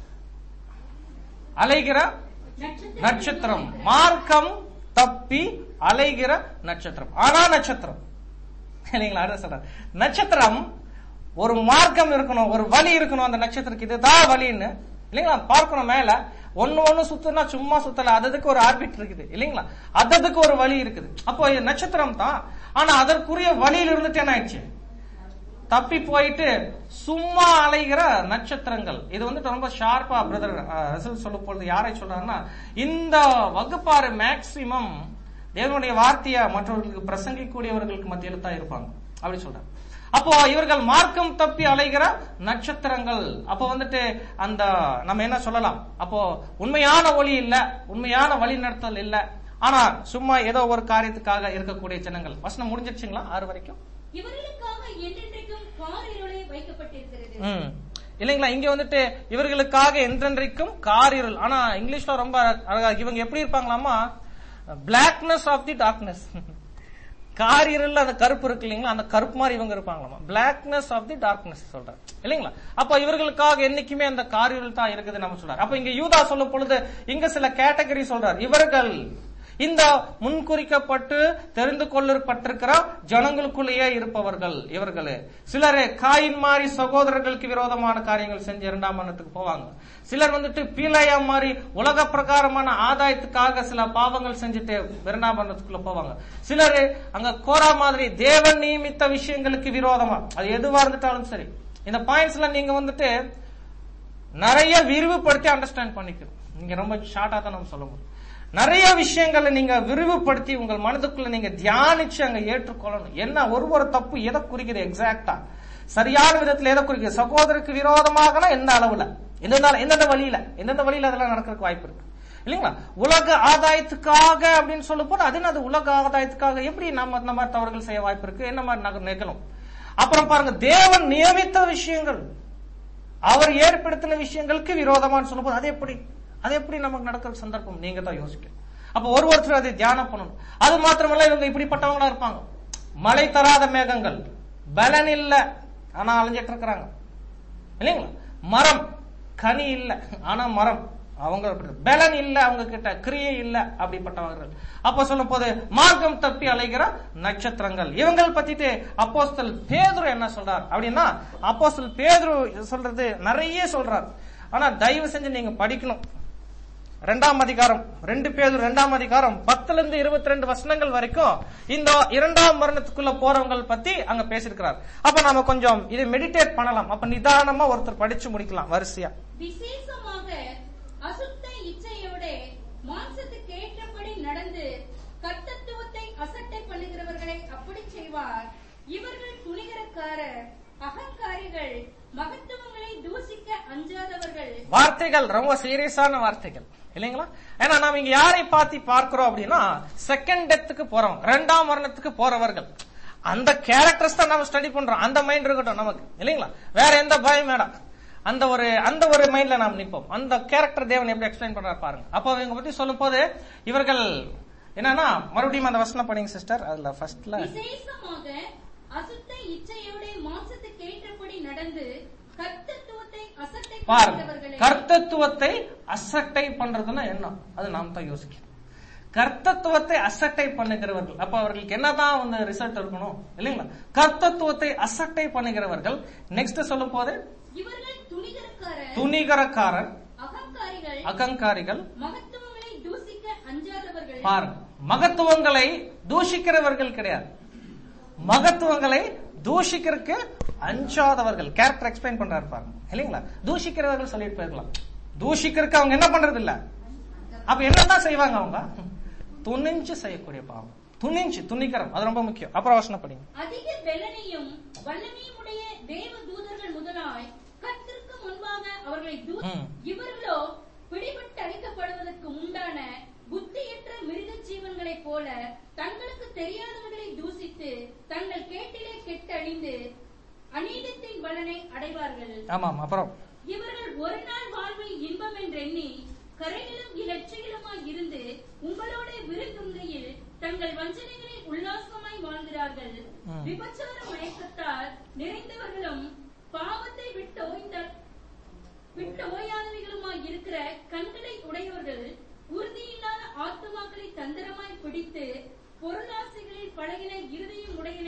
அலைகிற நட்சத்திரம் மார்க்கம் தப்பி அலைகிற நட்சத்திரம் ஆனா நட்சத்திரம் இல்லைங்களா அதான் சொல்றேன் நட்சத்திரம் ஒரு மார்க்கம் இருக்கணும் ஒரு வழி இருக்கணும் அந்த நட்சத்திரத்துக்கு இதுதான் வழின்னு இல்லைங்களா பார்க்கணும் மேல ஒண்ணு ஒண்ணு சுத்துனா சும்மா சுத்தல அதுக்கு ஒரு ஆர்பிட் இருக்குது இல்லைங்களா அதுக்கு ஒரு வழி இருக்குது அப்போ இது நட்சத்திரம் தான் ஆனா அதற்குரிய வழியில இருந்துட்டு என்ன ஆயிடுச்சு தப்பி போயிட்டு சும்மா அலைகிற நட்சத்திரங்கள் இது வந்துட்டு ரொம்ப ஷார்ப்பா பிரதர் ரசல் சொல்லும் பொழுது யாரை சொல்றாங்கன்னா இந்த வகுப்பாறு மேக்சிமம் தேவனுடைய வார்த்தைய மற்றவர்களுக்கு பிரசங்கிக்கூடியவர்களுக்கு மத்தியில தான் இருப்பாங்க அப்படி சொல்றாங்க அப்போ இவர்கள் மார்க்கம் தப்பி அலைகிற நட்சத்திரங்கள் அப்போ வந்துட்டு அந்த நம்ம என்ன சொல்லலாம் அப்போ உண்மையான ஒளி இல்ல உண்மையான வழி நடத்தல் இல்ல ஆனா சும்மா ஏதோ ஒரு காரியத்துக்காக இருக்கக்கூடிய ஜனங்கள் வசனம் முடிஞ்சிருச்சுங்களா ஆறு வரைக்கும் இவர்களுக்காக என்றென்றைக்கும் காரிருளை வைக்கப்பட்டிருக்கிறது ம். இல்லைங்களா இங்க வந்துட்டு இவர்களுக்காக என்றென்றைக்கும் காரிருள் ஆனா இங்கிலீஷ்ல ரொம்ப அழகா இவங்க எப்படி இருப்பாங்களாமா பிளாக்னஸ் ஆஃப் தி டார்க்னஸ் காரிருள் அந்த கருப்பு இருக்கு இல்லைங்களா அந்த கருப்பு மாதிரி இவங்க இருப்பாங்களாமா பிளாக்னஸ் ஆஃப் தி டார்க்னஸ் சொல்றாரு இல்லைங்களா அப்ப இவர்களுக்காக என்னைக்குமே அந்த காரிருள் தான் இருக்குது நம்ம சொல்றாரு அப்ப இங்க யூதா சொல்லும் பொழுது இங்க சில கேட்டகரி சொல்றாரு இவர்கள் இந்த முன்குறிக்கப்பட்டு தெரிந்து கொள்ளப்பட்டிருக்கிற ஜனங்களுக்குள்ளேயே இருப்பவர்கள் இவர்களே சிலர் காயின் மாதிரி சகோதரர்களுக்கு விரோதமான காரியங்கள் செஞ்சு இரண்டாம் மரணத்துக்கு போவாங்க சிலர் வந்துட்டு பீலையா மாதிரி உலக பிரகாரமான ஆதாயத்துக்காக சில பாவங்கள் செஞ்சுட்டு இரண்டாம் மரணத்துக்குள்ள போவாங்க சிலர் அங்க கோரா மாதிரி தேவன் நியமித்த விஷயங்களுக்கு விரோதமா அது எதுவா இருந்துட்டாலும் சரி இந்த பாயிண்ட்ஸ் எல்லாம் நீங்க வந்துட்டு நிறைய விரிவுபடுத்தி அண்டர்ஸ்டாண்ட் பண்ணிக்கணும் நீங்க ரொம்ப ஷார்ட்டா தான் நம்ம சொல்ல முடியும் நிறைய விஷயங்களை நீங்க விரிவுபடுத்தி உங்கள் மனதுக்குள்ள நீங்க தியானிச்சு அங்க ஏற்றுக்கொள்ளணும் என்ன ஒரு ஒரு தப்பு எதை குறிக்குது எக்ஸாக்டா சரியான விதத்துல எதை குறிக்குது சகோதரருக்கு விரோதமாகனா எந்த அளவுல எந்தெந்த எந்தெந்த வழியில எந்தெந்த வழியில அதெல்லாம் நடக்கிறதுக்கு வாய்ப்பு இருக்கு இல்லைங்களா உலக ஆதாயத்துக்காக அப்படின்னு சொல்லும் போது அது என்னது உலக ஆதாயத்துக்காக எப்படி நம்ம இந்த மாதிரி தவறுகள் செய்ய வாய்ப்பு இருக்கு என்ன மாதிரி நக- நிகழும் அப்புறம் பாருங்க தேவன் நியமித்த விஷயங்கள் அவர் ஏற்படுத்தின விஷயங்களுக்கு விரோதமான்னு சொல்லும்போது அது எப்படி அது எப்படி நமக்கு நடக்கிற சந்தர்ப்பம் நீங்க தான் யோசிக்கணும் அப்ப ஒரு ஒருத்தர் அதை தியானம் பண்ணணும் அது மாத்திரமல்ல இவங்க இப்படிப்பட்டவங்களா இருப்பாங்க மழை தராத மேகங்கள் பலன் இல்ல ஆனா அலைஞ்சிட்டு இருக்கிறாங்க இல்லைங்களா மரம் கனி இல்ல ஆனா மரம் அவங்க அப்படி பலன் இல்ல அவங்க கிட்ட கிரியை இல்ல அப்படிப்பட்டவர்கள் அப்ப சொல்லும் போது மார்க்கம் தப்பி அலைகிற நட்சத்திரங்கள் இவங்கள் பத்திட்டு அப்போஸ்தல் பேதுரு என்ன சொல்றார் அப்படின்னா அப்போஸ்தல் பேதுரு சொல்றது நிறைய சொல்றார் ஆனா தயவு செஞ்சு நீங்க படிக்கணும் ரெண்டாம் அதிகாரம் ரெண்டு பேர் ரெண்டாம் அதிகாரம் பத்துல இருந்து இருபத்தி ரெண்டு வசனங்கள் வரைக்கும் இந்த இரண்டாம் மரணத்துக்குள்ள போறவங்க பத்தி அங்க பேசியிருக்கிறார் அப்ப நாம கொஞ்சம் இதை மெடிடேட் பண்ணலாம் அப்ப நிதானமா ஒருத்தர் படிச்சு முடிக்கலாம் வரிசையா விசேஷமாக அசுத்த இச்சையோட மாம்சத்துக்கு ஏற்றபடி நடந்து கர்த்தத்துவத்தை அசட்டை பண்ணுகிறவர்களை அப்படி செய்வார் இவர்கள் துணிகரக்காரர் அகங்காரிகள் மகத்துவங்களை தூசிக்க அஞ்சாதவர்கள் வார்த்தைகள் ரொம்ப சீரியஸான வார்த்தைகள் இல்லைங்களா ஏன்னா நாம இங்க யாரை பார்த்து பார்க்கிறோம் அப்படின்னா செகண்ட் டெத்துக்கு போறோம் ரெண்டாம் மரணத்துக்கு போறவர்கள் அந்த கேரக்டர்ஸ் தான் நம்ம ஸ்டடி பண்றோம் அந்த மைண்ட் இருக்கட்டும் நமக்கு இல்லைங்களா வேற எந்த பயம் வேண்டாம் அந்த ஒரு அந்த ஒரு மைண்ட்ல நாம் நிற்போம் அந்த கேரக்டர் தேவன் எப்படி எக்ஸ்பிளைன் பண்றாரு பாருங்க அப்போ இவங்க பத்தி சொல்லும் போது இவர்கள் என்னன்னா மறுபடியும் அந்த வசனம் படிங்க சிஸ்டர் அதுல ஃபர்ஸ்ட்ல விசேஷமாக அசுத்த இச்சையோட மாம்சத்துக்கு ஏற்றபடி நடந்து கர்த்தத்துவத்தை அசட்டை பாருங்க பண்ணுகிறவர்களை கர்த்தத்துவத்தை அசட்டை பண்றதுன்னா என்ன அது நாம் தான் யோசிக்கணும் கர்த்தத்துவத்தை அசட்டை பண்ணுகிறவர்கள் அப்ப அவர்களுக்கு என்னதான் வந்து ரிசல்ட் இருக்கணும் இல்லைங்களா கர்த்தத்துவத்தை அசட்டை பண்ணுகிறவர்கள் நெக்ஸ்ட் சொல்லும் போது இவர்கள் துணிகரக்காரர் துணிகரக்காரர் அகங்காரிகள் அகங்காரிகள் மகத்துவங்களை தூசிக்க அஞ்சாதவர்கள் பாருங்க மகத்துவங்களை தூஷிக்கிறவர்கள் கிடையாது மகத்துவங்களை தூஷிக்கிறதுக்கு அஞ்சாதவர்கள் கேரக்டர் எக்ஸ்பிளைன் பண்றாரு பாருங்க இல்லைங்களா தூஷிக்கிறவர்கள் சொல்லிட்டு போயிருக்கலாம் தூஷிக்கிறதுக்கு அவங்க என்ன பண்றது இல்ல அப்ப என்னதான் செய்வாங்க அவங்க துணிஞ்சு செய்யக்கூடிய பாவம் துணிஞ்சு துணிக்கரம் அது ரொம்ப முக்கியம் அப்புறம் வசனம் படிங்க அதிக பெலனையும் வல்லமையும் உடைய தேவ தூதர்கள் முதலாய் கர்த்தருக்கு முன்பாக அவர்களை தூ ம். இவர்களோ பிடிபட்டு அழிக்கப்படுவதற்கு உண்டான புத்தியற்ற மிருக ஜீவன்களைப் போல தங்களுக்கு தெரியாதவர்களை தூசித்து தங்கள் கேட்டிலே கெட்டழிந்து அநீதத்தின் பலனை அடைவார்கள் ஆமாம் அப்புறம் இவர்கள் ஒரு நாள் வாழ்வில் இன்பம் என்றெண்ணி கரைகளும் இலட்சிகளுமாய் இருந்து உங்களோட விருந்துங்கையில் தங்கள் வஞ்சனைகளில் உல்லாசமாய் வாழ்கிறார்கள் ம். விபச்சார மயக்கத்தால் நிறைந்தவர்களும் பாவத்தை விட்டு ஓய்ந்த விட்டு ஓயாதவைகளுமாய் இருக்கிற கண்களை உடையவர்கள் உறுதியில்லாத ஆத்துமாக்களை தந்திரமாய் பிடித்து பொருளாசைகளில் பழகின இருதயம் உடையன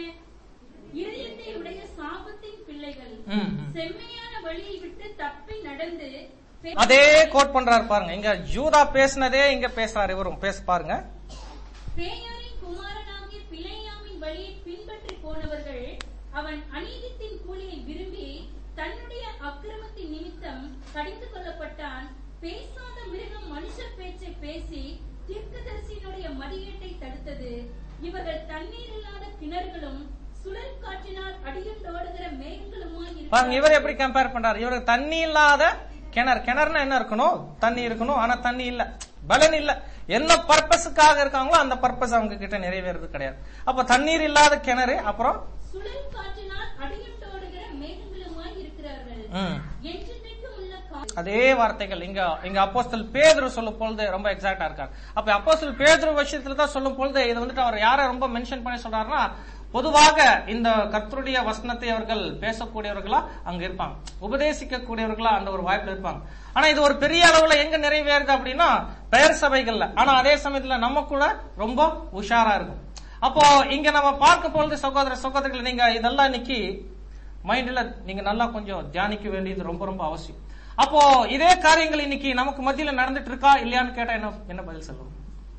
இருதயத்தை உடைய சாபத்தின் பிள்ளைகள் ம், ம். செம்மையான வழியை விட்டு தப்பி நடந்து அதே கோட் பண்றாரு பாருங்க இங்க யூதா பேசினதே இங்க பேசுறாரு இவரும் பேச பாருங்க பேயாரின் குமாரனாகிய பிலேயாமின் வழியை பின்பற்றி போனவர்கள் அவன் அநீதித்தின் கூலியை விரும்பி தன்னுடைய அக்கிரமத்தின் நிமித்தம் கடிந்து கொள்ளப்பட்டான் பேசாத மிருகம் மனுஷர் பேச்சை பேசி தீர்க்கதரிசியினுடைய மதியீட்டை தடுத்தது இவர்கள் தண்ணீர் இல்லாத கிணறுகளும் சுழல் காற்றினால் அடியுண்டோடுகிற மேகங்களுமாய் பாருங்க இவர் எப்படி கம்பேர் பண்றாரு இவருக்கு தண்ணி இல்லாத கிணறு கிணறுனா என்ன இருக்கணும் தண்ணி இருக்கணும் ஆனா தண்ணி இல்ல பலன் இல்ல என்ன பர்பஸுக்காக இருக்காங்களோ அந்த பர்பஸ் அவங்க கிட்ட நிறைவேறது கிடையாது அப்ப தண்ணீர் இல்லாத கிணறு அப்புறம் சுழல் காற்றினால் அடியுண்டோடுகிற மேகங்களுமாய் இருக்கிறார்கள் ம், என்றென்றைக்கும் உள்ள கா- அதே வார்த்தைகள் இங்க இங்க அப்போஸ்தல் பேதுரு சொல்லும் பொழுது ரொம்ப எக்ஸாக்டா இருக்காரு அப்ப அப்போஸ்தல் பேதுரு விஷயத்துல தான் சொல்லும் பொழுது இது வந்துட்டு அவர் யாரை ரொம்ப மென்ஷன் பண்ணி சொல்றாருன்னா பொதுவாக இந்த கர்த்தருடைய வசனத்தை அவர்கள் பேசக்கூடியவர்களா அங்க இருப்பாங்க உபதேசிக்க கூடியவர்களா அந்த ஒரு வாய்ப்புல இருப்பாங்க ஆனா இது ஒரு பெரிய அளவுல எங்க நிறைவேறுது அப்படின்னா பெயர் சபைகள்ல ஆனா அதே சமயத்துல நம்ம கூட ரொம்ப உஷாரா இருக்கும் அப்போ இங்க நம்ம பார்க்க பொழுது சகோதர சகோதரிகள் நீங்க இதெல்லாம் இன்னைக்கு மைண்ட்ல நீங்க நல்லா கொஞ்சம் தியானிக்க வேண்டியது ரொம்ப ரொம்ப அவசியம் அப்போ இதே காரியங்கள் இன்னைக்கு நமக்கு மத்தியில நடந்துட்டு இருக்கா இல்லையான்னு கேட்டா என்ன என்ன பதில் சொல்லுவோம்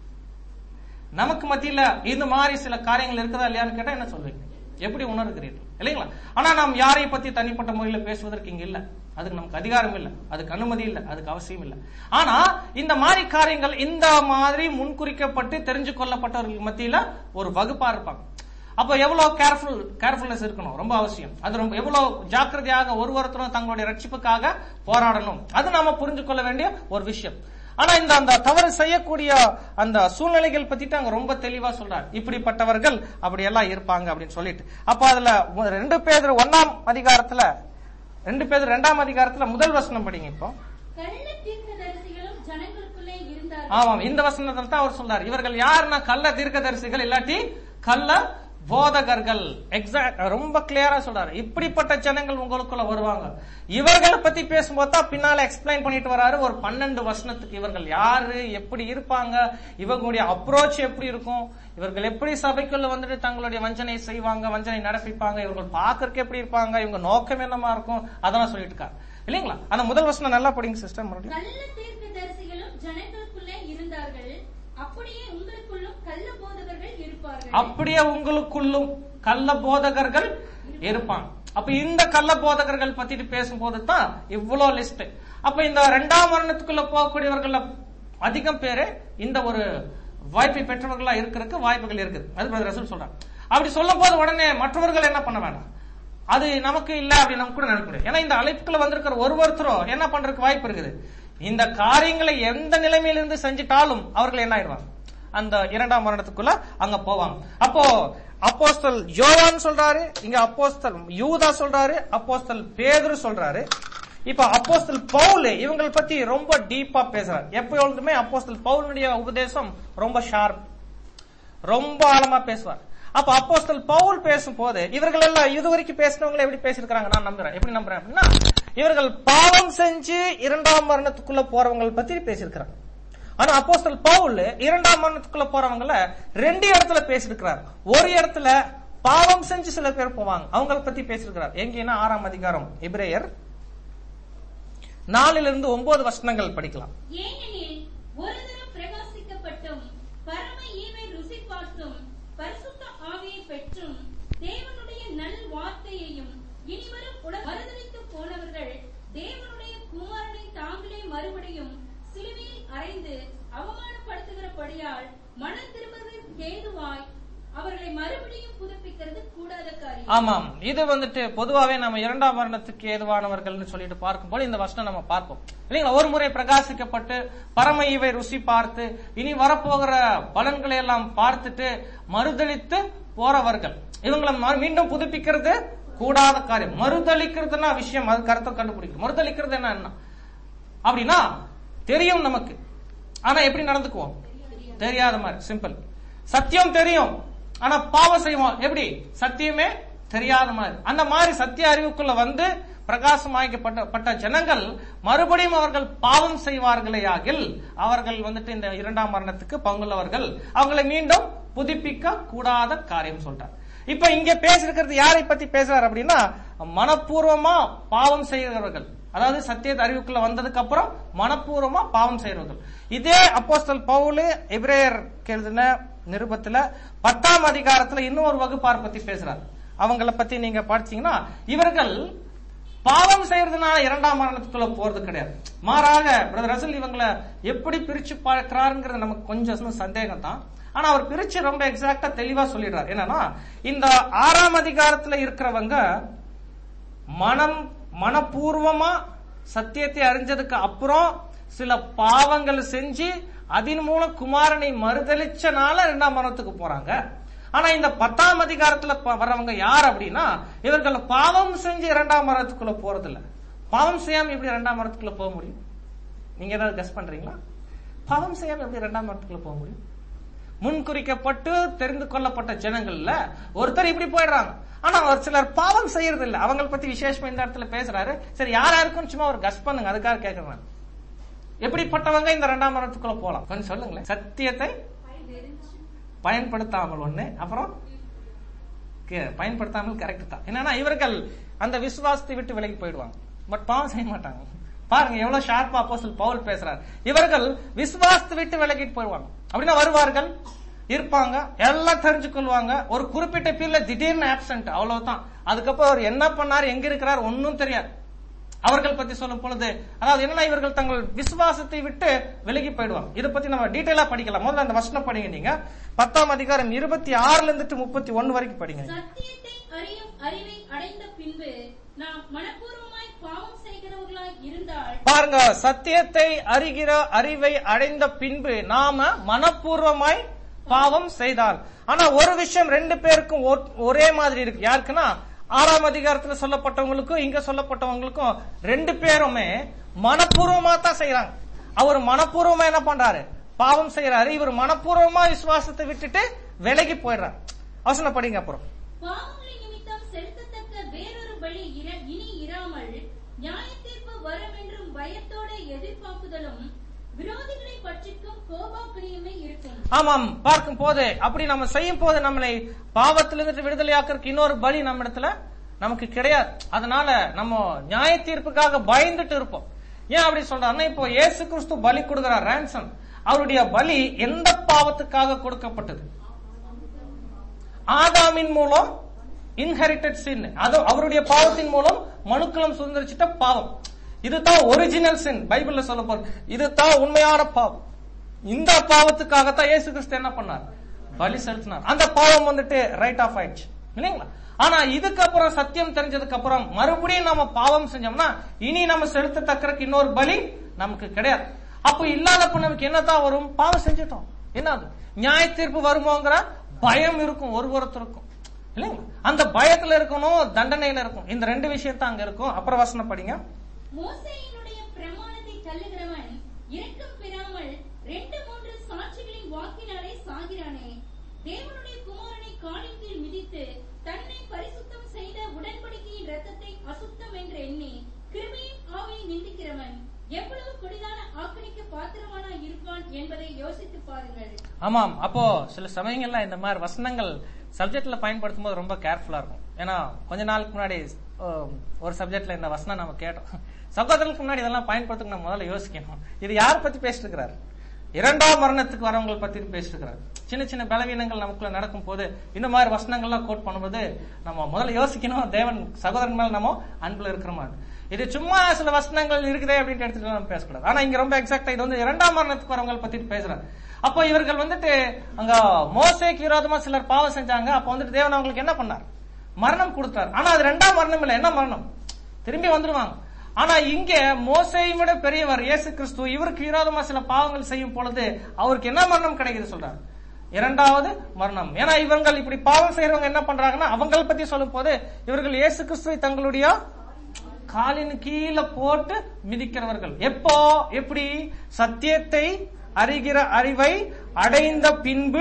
நமக்கு மத்தியில இந்த மாதிரி சில காரியங்கள் இருக்குதா இல்லையான்னு கேட்டா என்ன சொல்றீங்க எப்படி உணர்கிறீர்கள் இல்லைங்களா ஆனா நாம் யாரையும் பத்தி தனிப்பட்ட முறையில பேசுவதற்கு இங்க இல்ல அதுக்கு நமக்கு அதிகாரம் இல்ல அதுக்கு அனுமதி இல்ல அதுக்கு அவசியம் இல்ல ஆனா இந்த மாதிரி காரியங்கள் இந்த மாதிரி முன்குறிக்கப்பட்டு தெரிஞ்சு கொள்ளப்பட்டவர்கள் மத்தியில ஒரு வகுப்பா இருப்பாங்க அப்ப எவ்வளவு கேர்ஃபுல் கேர்ஃபுல்னஸ் இருக்கணும் ரொம்ப அவசியம் அது ரொம்ப எவ்வளவு ஜாக்கிரதையாக ஒரு ஒருத்தரும் தங்களுடைய ரட்சிப்புக்காக போராடணும் அது நாம புரிஞ்சு கொள்ள வேண்டிய ஒரு விஷயம் ஆனா இந்த அந்த தவறு செய்யக்கூடிய அந்த சூழ்நிலைகள் பத்திட்டு அங்க ரொம்ப தெளிவா சொல்றார் இப்படிப்பட்டவர்கள் அப்படி எல்லாம் இருப்பாங்க அப்படின்னு சொல்லிட்டு அப்ப அதுல மு- ரெண்டு பேர் ஒன்னாம் அதிகாரத்துல ரெண்டு பேர் ரெண்டாம் அதிகாரத்துல முதல் வசனம் படிங்க இப்போ கள்ள தீர்க்கதரிசிகளும் ஜனங்களுக்குள்ளே இருந்தார்கள் ஆமாம் இந்த வசனத்துல தான் அவர் சொல்றார் இவர்கள் யாருன்னா கள்ள தீர்க்கதரிசிகள் இல்லாட்டி கள்ள போதகர்கள் எக்ஸாக்ட் ரொம்ப கிளியரா சொல்றாரு இப்படிப்பட்ட ஜனங்கள் உங்களுக்குள்ள வருவாங்க இவர்களை பத்தி பேசும்போது தான் பின்னால எக்ஸ்பிளைன் பண்ணிட்டு வராரு ஒரு பன்னெண்டு வசனத்துக்கு இவர்கள் யாரு எப்படி இருப்பாங்க இவங்களுடைய அப்ரோச் எப்படி இருக்கும் இவர்கள் எப்படி சபைக்குள்ள வந்துட்டு தங்களுடைய வஞ்சனை செய்வாங்க வஞ்சனை நடப்பிப்பாங்க இவர்கள் பார்க்கறதுக்கு எப்படி இருப்பாங்க இவங்க நோக்கம் என்னமா இருக்கும் அதெல்லாம் சொல்லிட்டு இருக்காரு இல்லைங்களா அந்த முதல் வசனம் நல்லா படிங்க சிஸ்டர் மறுபடியும் கள்ள தீர்க்கதரிசிகளும் ஜனங்களுக்குள்ளே இருந்தார்கள் அப்படியே உங்களுக்குள்ளும் கள்ள போதகர்கள் இருப்பார்கள் அப்படியே உங்களுக்குள்ளும் கள்ள போதகர்கள் இருப்பாங்க அப்ப இந்த கள்ள போதகர்கள் பத்திட்டு பேசும்போது தான் இவ்வளவு லிஸ்ட் அப்ப இந்த ரெண்டாம் வருணத்துக்குள்ள போகக்கூடியவர்கள் அதிகம் பேரு இந்த ஒரு வாய்ப்பை பெற்றவர்களா இருக்கிறதுக்கு வாய்ப்புகள் இருக்குது அது பிரதர் ரசூல் சொல்றாங்க அப்படி சொல்லும் போது உடனே மற்றவர்கள் என்ன பண்ண வேண்டாம் அது நமக்கு இல்ல அப்படின்னு நம்ம கூட நினைக்க முடியாது ஏன்னா இந்த அழைப்புக்குள்ள வந்திருக்கிற ஒரு ஒருத்தரும் என்ன பண்றதுக்கு வாய்ப்பு இருக்குது இந்த காரியங்களை எந்த நிலைமையிலிருந்து செஞ்சுட்டாலும் அவர்கள் என்ன ஆயிடுவாங்க அந்த இரண்டாம் மரணத்துக்குள்ள அங்க போவாங்க அப்போ அப்போஸ்தல் யோவான் சொல்றாரு இங்க அப்போஸ்தல் யூதா சொல்றாரு அப்போஸ்தல் பேதுரு சொல்றாரு இப்ப அப்போஸ்தல் பவுல் இவங்களை பத்தி ரொம்ப டீப்பா பேசுறாரு எப்பொழுதுமே அப்போஸ்தல் பவுலுடைய உபதேசம் ரொம்ப ஷார்ப் ரொம்ப ஆழமா பேசுவார் அப்ப அப்போஸ்தல் பவுல் பேசும்போது இவர்கள் எல்லாம் இதுவரைக்கும் பேசினவங்க எப்படி பேசியிருக்காங்க நான் நம்புறேன் எப்படி நம்புறேன் அப்படின்னா இவர்கள் பாவம் செஞ்சு இரண்டாம் மரணத்துக்குள்ள போறவங்களை பத்தி பேசியிருக்கிறாங்க ஆனா அப்போஸ்தல் பவுல் இரண்டாம் மரணத்துக்குள்ள போறவங்கள ரெண்டு இடத்துல பேசியிருக்கிறார் ஒரு இடத்துல பாவம் செஞ்சு சில பேர் போவாங்க அவங்கள பத்தி பேசியிருக்கிறார் எங்கன்னா ஆறாம் அதிகாரம் எபிரேயர் நாலுல இருந்து ஒன்பது வசனங்கள் படிக்கலாம் ஏனெனில் ஒரு தரம் பிரகாசிக்கப்பட்டும் பரம ஈவை ருசி பார்த்தும் பரிசுத்த ஆவியை பெற்றும் தேவனுடைய நல் வார்த்தையையும் இனிவரும் உட மறுதலித்து போனவர்கள் தேவனுடைய குமாரனை தாங்களே மறுபடியும் சிலுவையில் அறைந்து அவமானப்படுத்துகிறபடியால் மனம் திரும்புவதற்கு ஏதுவாய் அவர்களை மறுபடியும் புதுப்பிக்கிறது கூடாத காரியம் ஆமாம் இது வந்துட்டு பொதுவாவே நம்ம இரண்டாம் மரணத்துக்கு ஏதுவானவர்கள்னு சொல்லிட்டு பார்க்கும்போது இந்த வசனம் நம்ம பார்ப்போம் இல்லைங்களா ஒரு முறை பிரகாசிக்கப்பட்டு பரம ஈவை ருசி பார்த்து இனி வரப்போகிற பலன்களை எல்லாம் பார்த்துட்டு மறுதளித்து போறவர்கள் இவங்களை மறு- மீண்டும் புதுப்பிக்கிறது கூடாத காரியம் மறுதளிக்கிறதுனா விஷயம் அது கருத்தை கண்டுபிடிக்கணும் மறுதளிக்கிறது என்ன என்ன அப்படின்னா தெரியும் நமக்கு ஆனா எப்படி நடந்துக்குவோம் தெரியாத மாதிரி சிம்பிள் சத்தியம் தெரியும் ஆனா பாவம் செய்வோம் எப்படி சத்தியமே தெரியாத மாதிரி அந்த மாதிரி சத்திய அறிவுக்குள்ள வந்து பிரகாசமாக்கப்பட்ட பட்ட ஜனங்கள் மறுபடியும் அவர்கள் பாவம் செய்வார்களே ஆகில் அவர்கள் வந்துட்டு இந்த இரண்டாம் மரணத்துக்கு பங்குள்ளவர்கள் அவங்களை மீண்டும் புதுப்பிக்க கூடாத காரியம் சொல்றார் இப்ப இங்க பேசிருக்கிறது யாரை பத்தி பேசுறாரு அப்படின்னா மனப்பூர்வமா பாவம் செய்கிறவர்கள் அதாவது சத்தியத்தை அறிவுக்குள்ள வந்ததுக்கு அப்புறம் மனப்பூர்வமா பாவம் செய்யறவர்கள் இதே அப்போஸ்தல் பவுலு எபிரேயர் எழுதின நிருபத்துல பத்தாம் அதிகாரத்துல இன்னொரு வகுப்பார் பத்தி பேசுறாரு அவங்கள பத்தி நீங்க படிச்சீங்கன்னா இவர்கள் பாவம் செய்யறதுனால இரண்டாம் மரணத்துக்குள்ள போறது கிடையாது மாறாக பிரதர் ரசல் இவங்களை எப்படி பிரிச்சு பார்க்கிறாருங்கிறது நமக்கு கொஞ்சம் சந்தேகம் தான் ஆனா அவர் பிரிச்சு ரொம்ப எக்ஸாக்டா தெளிவா சொல்லிடுறார் என்னன்னா இந்த ஆறாம் அதிகாரத்துல இருக்கிறவங்க மனம் மனப்பூர்வமா சத்தியத்தை அறிஞ்சதுக்கு அப்புறம் சில பாவங்கள் செஞ்சு அதன் மூலம் குமாரனை மறுதளிச்சனால இரண்டாம் மரணத்துக்கு போறாங்க ஆனா இந்த பத்தாம் அதிகாரத்துல ப- வர்றவங்க யார் அப்படின்னா இவர்கள் பாவம் செஞ்சு இரண்டாம் மரணத்துக்குள்ள போறது இல்ல பாவம் செய்யாம எப்படி இரண்டாம் மரணத்துக்குள்ள போக முடியும் நீங்க ஏதாவது கெஸ் பண்றீங்களா பாவம் செய்யாம எப்படி இரண்டாம் மரணத்துக்குள்ள போக முடியும் முன்குறிக்கப்பட்டு தெரிந்து கொள்ளப்பட்ட ஜனங்கள்ல ஒருத்தர் இப்படி போயிடுறாங்க ஆனா ஒரு சிலர் பாவம் செய்யறது இல்ல அவங்கள பத்தி விசேஷமா இந்த இடத்துல பேசுறாரு சரி யாரா இருக்குன்னு சும்மா ஒரு கஸ் பண்ணுங்க அதுக்காக கேக்குறேன் எப்படிப்பட்டவங்க இந்த இரண்டாம் மரணத்துக்குள்ள போலாம் கொஞ்சம் சொல்லுங்களேன் சத்தியத்தை பயன்படுத்தாமல் ஒண்ணு அப்புறம் கே- பயன்படுத்தாமல் கரெக்ட் தான் என்னன்னா இவர்கள் அந்த விசுவாசத்தை விட்டு விலகி போயிடுவாங்க பட் பாவம் செய்ய மாட்டாங்க பாருங்க எவ்வளவு ஷார்ப்பா அப்போஸ்தலன் பவுல் பேசுறாரு இவர்கள் விசுவாசத்தை விட்டு விலகிட்டு போயிடுவாங்க அப்படின்னா வருவார்கள் இருப்பாங்க எல்லாம் தெரிஞ்சு கொள்வாங்க ஒரு குறிப்பிட்ட பீரியட்ல திடீர்னு ஆப்சென்ட் அவ்வளவுதான் அதுக்கப்புறம் அவர் என்ன பண்ணாரு எங்க இருக்கிறார் ஒன்னும் தெரியாது அவர்கள் பத்தி சொல்லும் பொழுது அதாவது என்னன்னா இவர்கள் தங்கள் விசுவாசத்தை விட்டு விலகி போயிடுவாங்க இதை பத்தி நம்ம டீடைலா படிக்கலாம் முதல்ல அந்த வசனம் படிங்க நீங்க பத்தாம் அதிகாரம் இருபத்தி ஆறுல இருந்துட்டு முப்பத்தி ஒன்னு வரைக்கும் படிங்க நீங்க. சத்தியத்தை அறியும் அறிவை அடைந்த பின்பு நாம் மனப்பூர்வமாய் பாவம் செய்கிறவர்களாய் இருந்தால் பாருங்க சத்தியத்தை அறிகிற அறிவை அடைந்த பின்பு நாம மனப்பூர்வமாய் பாவம் செய்தால் ஆனா ஒரு விஷயம் ரெண்டு பேருக்கும் ஒ- ஒரே மாதிரி இருக்கு யாருக்குன்னா ஆறாம் அதிகாரத்துல சொல்லப்பட்டவங்களுக்கும் இங்க சொல்லப்பட்டவங்களுக்கும் ரெண்டு பேருமே மனப்பூர்வமா தான் செய்யறாங்க அவர் மனப்பூர்வமா என்ன பண்றாரு பாவம் செய்யறாரு இவர் மனப்பூர்வமா விசுவாசத்தை விட்டுட்டு விலகி போயிடுறார் அவசரம் படிங்க அப்புறம் பாவங்களின் நிமித்தம் செலுத்தத்தக்க வேறொரு பலி இர- இனி இராமல் நியாயத்தீர்ப்பு வரும் என்றும் பயத்தோட எதிர்பார்ப்புதலும் விரோதிகளை பற்றிக்கும் கோபாக்கினியுமே இருக்கும் ஆமாம் பார்க்கும் போது அப்படி நம்ம செய்யும் போது நம்மளை பாவத்திலிருந்து விடுதலையாக்குறதுக்கு இன்னொரு பலி நம்ம இடத்துல நமக்கு கிடையாது அதனால நம்ம நியாய தீர்ப்புக்காக பயந்துட்டு இருப்போம் ஏன் அப்படி சொல்றாருன்னா இப்போ இயேசு கிறிஸ்து பலி கொடுக்கிறார் ransom அவருடைய பலி எந்த பாவத்துக்காக கொடுக்கப்பட்டது ஆதாமின் மூலம் இன்ஹெரிட்டட் சின் அது அவருடைய பாவத்தின் மூலம் மனுக்குலம் சுதந்திரிச்சிட்ட பாவம் இதுதான் ஒரிஜினல் சின் பைபிள்ல சொல்ல போற இதுதான் உண்மையான பாவம் இந்த பாவத்துக்காகத்தான் இயேசு கிறிஸ்து என்ன பண்ணார் பலி செலுத்தினார் அந்த பாவம் வந்துட்டு ரைட் ஆஃப் ஆயிடுச்சு இல்லைங்களா ஆனா இதுக்கப்புறம் சத்தியம் தெரிஞ்சதுக்கு அப்புறம் மறுபடியும் நம்ம பாவம் செஞ்சோம்னா இனி நம்ம செலுத்தத்தக்கறக்கு இன்னொரு பலி நமக்கு கிடையாது அப்ப இல்லாதப்ப நமக்கு என்னதான் வரும் பாவம் செஞ்சுட்டோம் என்னது நியாய தீர்ப்பு வருமோங்கிற பயம் இருக்கும் ஒரு ஒருத்தருக்கும் இல்லைங்களா அந்த பயத்துல இருக்கணும் தண்டனையில இருக்கும் இந்த ரெண்டு விஷயத்தான் அங்க இருக்கும் அப்புறம் வசனம் படிங்க மோசேயினுடைய பிரமாணத்தை தள்ளுகிறவன் இரக்கம் பெறாமல் ரெண்டு மூன்று சாட்சிகளின் வாக்கினாலே சாகிறானே தேவனுடைய குமாரனை காலின் கீழ் மிதித்து தன்னை பரிசுத்தம் செய்த உடன்படிக்கையின் ரத்தத்தை அசுத்தம் என்று எண்ணி கிருபையின் ஆவியை நிந்திக்கிறவன் எவ்வளவு கொடிதான ஆக்கணிக்க பாத்திரமானா இருப்பான் என்பதை யோசித்து பாருங்கள் ஆமாம் அப்போ சில சமயங்கள்ல இந்த மாதிரி வசனங்கள் சப்ஜெக்ட்ல பயன்படுத்தும் போது ரொம்ப கேர்ஃபுல்லா இருக்கும் ஏன்னா கொஞ்ச நாளுக்கு முன்னாடி அஹ், ஒரு சப்ஜெக்ட்ல இந்த வசனம் நம்ம கேட்டோம் சகோதரர்களுக்கு முன்னாடி இதெல்லாம் பயன்படுத்துக்கு நம்ம முதல்ல யோசிக்கணும் இது யார் பத்தி பேசிட்டு இருக்கிறார் இரண்டாம் மரணத்துக்கு வரவங்களை பத்தி பேசிட்டு இருக்கிறார் சின்ன சின்ன பலவீனங்கள் நமக்குள்ள நடக்கும் போது இந்த மாதிரி வசனங்கள்லாம் கோட் பண்ணும்போது நம்ம முதல்ல யோசிக்கணும் தேவன் சகோதரன் மேல நம்ம அன்புல இருக்கிற மாதிரி இது சும்மா சில வசனங்கள் இருக்குதே அப்படின்னு எடுத்துட்டு நம்ம பேசக்கூடாது ஆனா இங்க ரொம்ப எக்ஸாக்டா இது வந்து இரண்டாம் மரணத்துக்கு வரவங்களை பத்தி பேசுறாரு அப்போ இவர்கள் வந்துட்டு அங்க மோசேக்கு விரோதமா சிலர் பாவம் செஞ்சாங்க அப்போ வந்துட்டு தேவன் அவங்களுக்கு என்ன பண்ணார் மரணம் கொடுத்தார் ஆனா அது ரெண்டாம் மரணம் இல்ல என்ன மரணம் திரும்பி வந்துருவாங்க ஆனா இங்க மோசையை விட பெரியவர் இயேசு கிறிஸ்து இவருக்கு விரோதமா சில பாவங்கள் செய்யும் பொழுது அவருக்கு என்ன மரணம் கிடைக்குது சொல்றாரு இரண்டாவது மரணம் ஏன்னா இவங்கள் இப்படி பாவம் செய்யறவங்க என்ன பண்றாங்கன்னா அவங்கள பத்தி சொல்லும் போது இவர்கள் இயேசு கிறிஸ்துவை தங்களுடைய காலின் கீழே போட்டு மிதிக்கிறவர்கள் எப்போ எப்படி சத்தியத்தை அறிகிற அறிவை அடைந்த பின்பு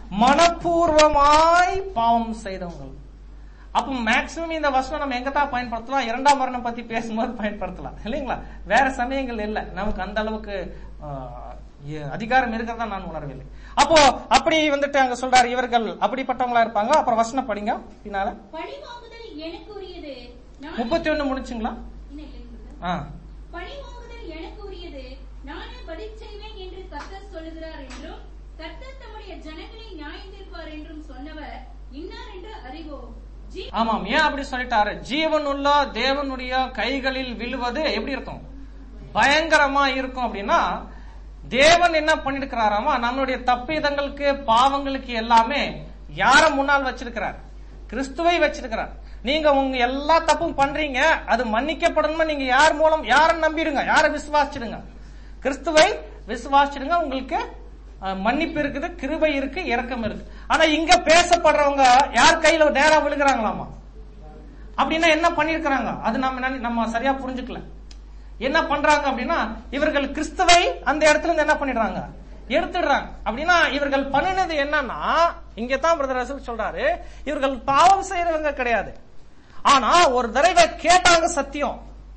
மனப்பூர்வமாய் பாவம் செய்தவங்க அப்ப மேக்சிமம் இந்த வசனம் நம்ம எங்க தான் பயன்படுத்தலாம் இரண்டாம் மரணம் பத்தி பேசும்போது பயன்படுத்தலாம் இல்லைங்களா வேற சமயங்கள் இல்ல நமக்கு அந்த அளவுக்கு ஆஹ், எ- அதிகாரம் இருக்கிறதா நான் உணரவில்லை அப்போ அப்படி வந்துட்டு அங்க சொல்றாரு இவர்கள் அப்படிப்பட்டவங்களா இருப்பாங்க அப்புறம் வசனம் படிங்க பின்னால பழி வாங்குதல் எனக்கு உரியது நான் முப்பத்தி ஒண்ணு முடிச்சுங்களா இன்னும் இல்லைங்க brother. ஆ பழிவாங்குதல் எனக்கு உரியது நானே பதில் செய்வேன் என்று கர்த்தர் சொல்லுகிறார் என்றும் கர்த்தர் தம்முடைய ஜனங்களை நியாயந்தீர்ப்பார் என்றும் சொன்னவர் இன்னார் என்று அறிவோம் ஜீ ஆமாம் ஏன் அப்படி சொல்லிட்டாரு ஜீவனுள்ள தேவனுடைய கைகளில் விழுவது எப்படி இருக்கும் பயங்கரமா இருக்கும் அப்படின்னா தேவன் என்ன பண்ணிருக்கிறாராமா நம்மளுடைய தப்பிதங்களுக்கு பாவங்களுக்கு எல்லாமே யார முன்னால் வச்சிருக்கிறார் கிறிஸ்துவை வச்சிருக்கிறார் நீங்க உங்க எல்லா தப்பும் பண்றீங்க அது மன்னிக்கப்படணும்னு நீங்க யார் மூலம் யார நம்பிடுங்க யார விசுவாசிச்சிடுங்க கிறிஸ்துவை விசுவாசிச்சிடுங்க உங்களுக்கு அஹ், மன்னிப்பு இருக்குது கிருபை இருக்கு இரக்கம் இருக்கு ஆனா இங்க பேசப்படுறவங்க யார் கையில நேரா விழுகிறாங்களாமா அப்படின்னா என்ன பண்ணிருக்கிறாங்க அது நம்ம என்ன- நம்ம சரியா புரிஞ்சுக்கல என்ன பண்றாங்க அப்படின்னா இவர்கள் கிறிஸ்துவை அந்த இடத்துல இருந்து என்ன பண்ணிடுறாங்க எடுத்துடுறாங்க அப்படின்னா இவர்கள் பண்ணினது என்னன்னா இங்க தான் பிரதர் ரசூல் சொல்றாரு இவர்கள் பாவம் செய்யறவங்க கிடையாது ஆனா ஒரு தடவை கேட்டாங்க சத்தியம்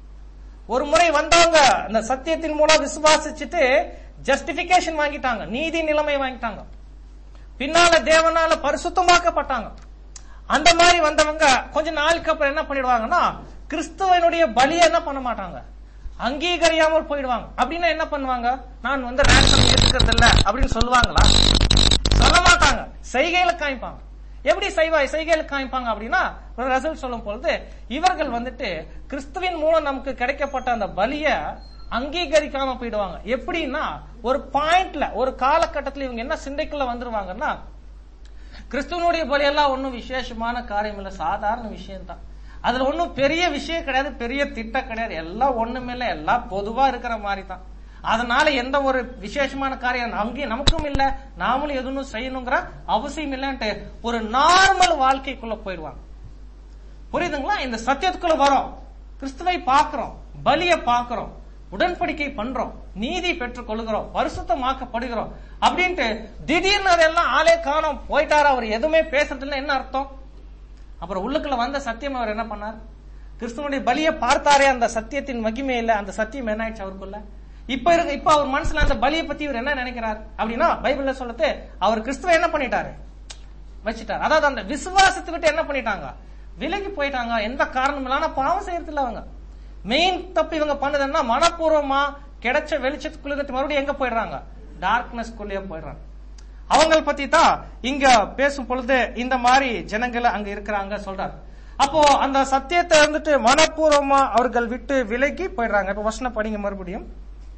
ஒரு முறை வந்தவங்க அந்த சத்தியத்தின் மூலம் விசுவாசிச்சுட்டு ஜஸ்டிபிகேஷன் வாங்கிட்டாங்க நீதி நிலைமை வாங்கிட்டாங்க பின்னால தேவனால பரிசுத்தமாக்கப்பட்டாங்க அந்த மாதிரி வந்தவங்க கொஞ்ச நாளுக்கு அப்புறம் என்ன பண்ணிடுவாங்கன்னா கிறிஸ்துவனுடைய பலியை என்ன பண்ண மாட்டாங்க அங்கீகரியாமல் போயிடுவாங்க அப்படின்னா என்ன பண்ணுவாங்க நான் வந்து ரேன்சம் ஏத்துக்கிறது இல்ல அப்படின்னு சொல்லுவாங்களா சொல்ல மாட்டாங்க செய்கையில காமிப்பாங்க எப்படி செய்வாய் செய்கையில காமிப்பாங்க அப்படின்னா ஒரு ரசூல் சொல்லும் பொழுது இவர்கள் வந்துட்டு கிறிஸ்துவின் மூலம் நமக்கு கிடைக்கப்பட்ட அந்த பலிய அங்கீகரிக்காம போயிடுவாங்க எப்படின்னா ஒரு பாயிண்ட்ல ஒரு காலகட்டத்துல இவங்க என்ன சிந்தைக்குள்ள வந்துருவாங்கன்னா கிறிஸ்துவனுடைய பலியெல்லாம் ஒன்றும் விசேஷமான காரியம் இல்ல சாதாரண விஷயம் தான் அதுல ஒன்றும் பெரிய விஷயம் கிடையாது பெரிய திட்டம் கிடையாது எல்லாம் ஒண்ணுமே இல்ல எல்லாம் பொதுவா இருக்கிற மாதிரி தான் அதனால எந்த ஒரு விசேஷமான காரியம் அங்கேயும் நமக்கும் இல்ல நாமளும் எதுவும் செய்யணுங்கிற அவசியம் இல்லைன்ட்டு ஒரு நார்மல் வாழ்க்கைக்குள்ள போயிடுவாங்க புரியுதுங்களா இந்த சத்தியத்துக்குள்ள வரோம் கிறிஸ்துவை பார்க்கிறோம் பலிய பார்க்கிறோம் உடன்படிக்கை பண்றோம் நீதி பெற்றுக் கொள்கிறோம் பரிசுத்தமாக்கப்படுகிறோம் அப்படின்ட்டு திடீர்னு அதெல்லாம் ஆளே காணோம் போயிட்டாரு அவர் எதுவுமே பேசுறதுல என்ன அர்த்தம் அப்புறம் உள்ளுக்குள்ள வந்த சத்தியம் அவர் என்ன பண்ணார் கிறிஸ்துவனுடைய பலியை பார்த்தாரே அந்த சத்தியத்தின் மகிமை இல்ல அந்த சத்தியம் என்ன ஆயிடுச்சு அவருக்குள்ள இப்ப இருக்க இப்ப அவர் மனசுல அந்த பலியை பத்தி இவர் என்ன நினைக்கிறார் அப்படின்னா பைபிள்ல சொல்லுது அவர் கிறிஸ்துவ என்ன பண்ணிட்டாரு வச்சுட்டார் அதாவது அந்த விசுவாசத்தை விட்டு என்ன பண்ணிட்டாங்க விலகி போயிட்டாங்க எந்த காரணம் இல்லாம பாவம் செய்யறது இல்ல அவங்க மெயின் தப்பு இவங்க பண்ணதுன்னா மனப்பூர்வமா கிடைச்ச வெளிச்சத்துக்குள்ள மறுபடியும் எங்க போயிடுறாங்க டார்க்னஸ் குள்ளேயே போயிடுறாங்க அவங்கள பத்தி தான் இங்க பேசும் பொழுது இந்த மாதிரி ஜனங்கள் அங்க இருக்கிறாங்க சொல்றாரு அப்போ அந்த சத்தியத்தை வந்துட்டு மனப்பூர்வமா அவர்கள் விட்டு விலகி போயிடுறாங்க இப்ப வசனம் படிங்க மறுபடியும்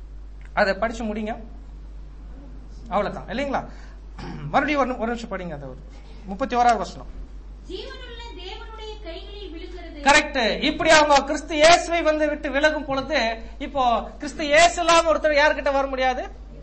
அதை படிச்சு முடிங்க அவ்வளவுதான் இல்லைங்களா மறுபடியும் ஒரு ஒரு நிமிஷம் படிங்க அதை ஒரு முப்பத்தி ஓராவது வசனம் ஜீவனுள்ள தேவனுடைய கைகளில் விழுகிறது கரெக்ட் இப்படி அவங்க கிறிஸ்து இயேசுவை வந்து விட்டு விலகும் பொழுது இப்போ கிறிஸ்து இயேசு இல்லாம ஒருத்தர் யார்கிட்ட வர முடியாது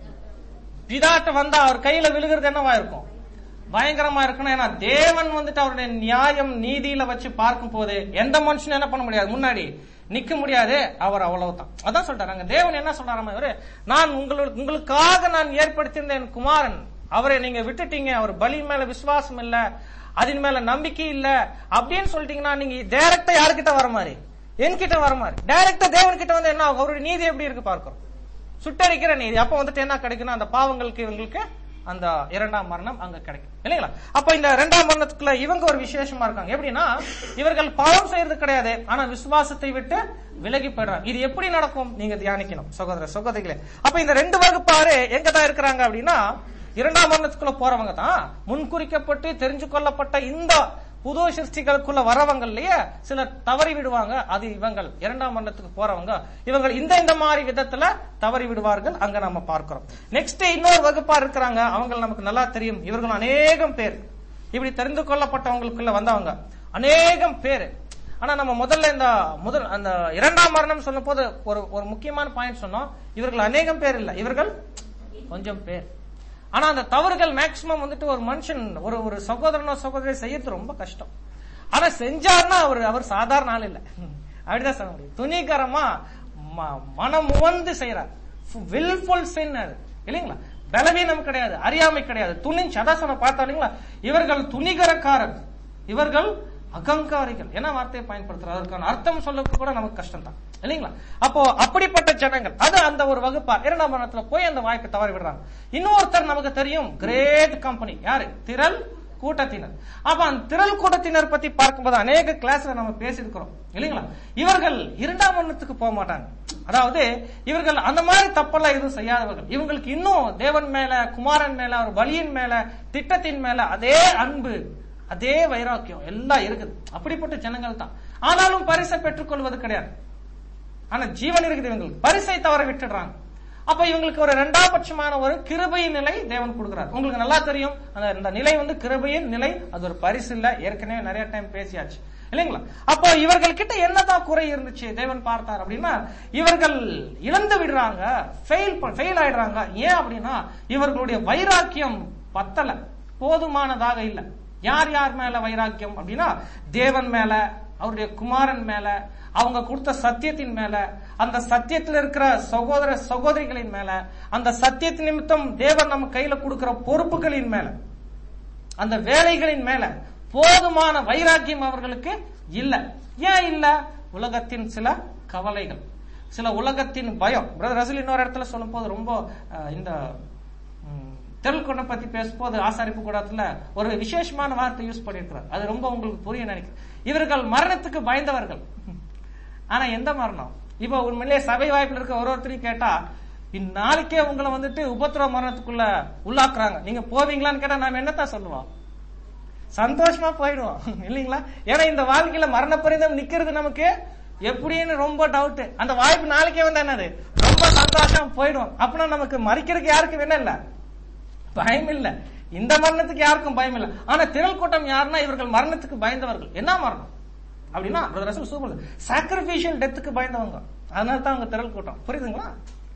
பிதாட்ட வந்தா அவர் கையில விழுகிறது என்னவா இருக்கும் பயங்கரமா இருக்கணும் ஏன்னா தேவன் வந்துட்டு அவருடைய நியாயம் நீதியில வச்சு பார்க்கும் போது எந்த மனுஷனும் என்ன பண்ண முடியாது முன்னாடி நிக்க முடியாது அவர் அவ்வளவுதான் அதான் சொல்றாங்க தேவன் என்ன சொல்றாராமா இவரு நான் உங்களுக்கு உங்களுக்காக நான் ஏற்படுத்தியிருந்த என் குமாரன் அவரை நீங்க விட்டுட்டீங்க அவர் பலி மேல விசுவாசம் இல்ல அதன் மேல நம்பிக்கை இல்ல அப்படின்னு சொல்லிட்டீங்கன்னா நீங்க டைரக்டா யாருக்கிட்ட வர மாதிரி என்கிட்ட வர மாதிரி டைரக்டா தேவன் கிட்ட வந்து என்ன ஆகும்? அவருடைய நீதி எப்படி இருக்கு பார்க்கிறோம் சுட்டரிக்கிற நீதி அப்ப வந்துட்டு என்ன கிடைக்குன்னா அந்த பாவங்களுக்கு இவங்களுக்கு அந்த இரண்டாம் மரணம் அங்க கிடைக்கும் இல்லைங்களா அப்ப இந்த இரண்டாம் மரணத்துக்குள்ள இவங்க ஒரு விசேஷமா இருக்காங்க எப்படின்னா இவர்கள் பாவம் செய்யறது கிடையாது ஆனா விசுவாசத்தை விட்டு விலகி போயிடுறாங்க இது எப்படி நடக்கும் நீங்க தியானிக்கணும் சகோதர சகோதரிகளே அப்ப இந்த ரெண்டு வகுப்பாரு எங்க தான் இருக்கிறாங்க அப்படின்னா இரண்டாம் மரணத்துக்குள்ள போறவங்க தான் முன்குறிக்கப்பட்டு தெரிஞ்சு கொள்ளப்பட்ட இந்த புது சிருஷ்டிகளுக்குள்ள வரவங்கல்லயே சிலர் தவறி விடுவாங்க அது இவங்கள் இரண்டாம் மரணத்துக்கு போறவங்க இவங்க இந்த இந்த மாதிரி விதத்துல தவறி விடுவார்கள் அங்க நம்ம பார்க்கிறோம் நெக்ஸ்ட் இன்னொரு வகுப்பா இருக்கிறாங்க அவங்க நமக்கு நல்லா தெரியும் இவர்கள் அநேகம் பேர் இப்படி தெரிந்து கொள்ளப்பட்டவங்களுக்குள்ள வந்தவங்க அநேகம் பேர் ஆனா நம்ம முதல்ல இந்த முதல் அந்த இரண்டாம் மரணம் சொன்ன போது ஒரு ஒரு முக்கியமான பாயிண்ட் சொன்னோம் இவர்கள் அநேகம் பேர் இல்ல இவர்கள் கொஞ்சம் பேர் ஆனா அந்த தவறுகள் மேக்சிமம் வந்துட்டு ஒரு மனுஷன் ஒரு ஒரு சகோதரனோ சகோதரி செய்யறது ரொம்ப கஷ்டம் ஆனா செஞ்சாருன்னா அவர் அவர் சாதாரண ஆள் இல்ல அப்படிதான் சொல்ல முடியும் துணிகரமா ம- மனம் உவந்து செய்யறார் வில்ஃபுல் சின் அது இல்லைங்களா பலவீனம் கிடையாது அறியாமை கிடையாது துணிஞ்சு அதான் சொன்ன பார்த்தா இல்லைங்களா இவர்கள் துணிகரக்காரர் இவர்கள் அகங்காரிகள் என்ன வார்த்தையை பயன்படுத்துறாரு அதற்கான அர்த்தம் சொல்லுக்கு கூட நமக்கு கஷ்டம் தான் இல்லைங்களா அப்போ அப்படிப்பட்ட ஜனங்கள் அது அந்த ஒரு வகுப்பா இரண்டாம் மரணத்துல போய் அந்த வாய்ப்பை தவறி விடுறாங்க இன்னொருத்தர் நமக்கு தெரியும் கிரேட் கம்பெனி யாரு திரள் கூட்டத்தினர் அப்ப அந்த திரள் கூட்டத்தினர் பத்தி பார்க்கும்போது அநேக கிளாஸ்ல நம்ம பேசியிருக்கிறோம் இல்லைங்களா இவர்கள் இரண்டாம் மரணத்துக்கு போக மாட்டாங்க அதாவது இவர்கள் அந்த மாதிரி தப்பெல்லாம் எதுவும் செய்யாதவர்கள் இவங்களுக்கு இன்னும் தேவன் மேல குமாரன் மேல ஒரு வழியின் மேல திட்டத்தின் மேல அதே அன்பு அதே வைராக்கியம் எல்லாம் இருக்குது அப்படிப்பட்ட ஜனங்கள் தான் ஆனாலும் பரிசை பெற்றுக்கொள்வது கிடையாது ஆனா ஜீவன் இருக்குது இவங்களுக்கு பரிசை தவற விட்டுடுறாங்க அப்ப இவங்களுக்கு ஒரு இரண்டாம் பட்சமான ஒரு கிருபையின் நிலை தேவன் கொடுக்கிறார் உங்களுக்கு நல்லா தெரியும் அந்த இந்த நிலை வந்து கிருபையின் நிலை அது ஒரு பரிசு இல்ல ஏற்கனவே நிறைய டைம் பேசியாச்சு இல்லைங்களா அப்போ இவர்கள் கிட்ட என்னதான் குறை இருந்துச்சு தேவன் பார்த்தார் அப்படின்னா இவர்கள் இழந்து விடுறாங்க ஃபெயில் ஃபெயில் ஆயிடுறாங்க ஏன் அப்படின்னா இவர்களுடைய வைராக்கியம் பத்தல போதுமானதாக இல்ல யார் யார் மேல வைராக்கியம் அப்படின்னா தேவன் மேல அவருடைய குமாரன் மேல அவங்க கொடுத்த சத்தியத்தின் மேல அந்த சத்தியத்தில் இருக்கிற சகோதர சகோதரிகளின் மேல அந்த சத்தியத்தின் நிமித்தம் தேவன் நம்ம கையில கொடுக்கிற பொறுப்புகளின் மேல அந்த வேலைகளின் மேல போதுமான வைராக்கியம் அவர்களுக்கு இல்ல ஏன் இல்ல உலகத்தின் சில கவலைகள் சில உலகத்தின் பயம் பிரதர் ரசல் இன்னொரு இடத்துல சொல்லும் போது ரொம்ப அஹ், இந்த தெருள்கொண்டை பத்தி பேசும்போது ஆசாரிப்பு கூடத்துல ஒரு விசேஷமான வார்த்தை யூஸ் பண்ணிருக்கிறார் அது ரொம்ப உங்களுக்கு புரிய நினைக்கிறேன் இவர்கள் மரணத்துக்கு பயந்தவர்கள் ஆனா எந்த மரணம் இப்ப உண்மையிலேயே சபை வாய்ப்புல இருக்க ஒரு ஒருத்தரையும் கேட்டா இந்நாளைக்கே உங்களை வந்துட்டு உபத்திரவ மரணத்துக்குள்ள உள்ளாக்குறாங்க நீங்க போவீங்களான்னு கேட்டா நாம என்னத்தான் சொல்லுவோம் சந்தோஷமா போயிடுவோம் இல்லீங்களா ஏன்னா இந்த வாழ்க்கையில மரண பரிதம் நிக்கிறது நமக்கு எப்படின்னு ரொம்ப டவுட் அந்த வாய்ப்பு நாளைக்கே வந்து என்னது ரொம்ப சந்தோஷம் போயிடும் அப்படின்னா நமக்கு மறிக்கிறதுக்கு யாருக்கு வேணும் இல்ல பயம் இல்ல இந்த மரணத்துக்கு யாருக்கும் பயம் இல்ல ஆனா திரள் கூட்டம் யாருன்னா இவர்கள் மரணத்துக்கு பயந்தவர்கள் என்ன மரணம் அப்படின்னா பிரதர் ரசூல் சூப்பர் சாக்ரிபிஷியல் டெத்துக்கு பயந்தவங்க அதனால தான் அவங்க திரள் கூட்டம் புரியுதுங்களா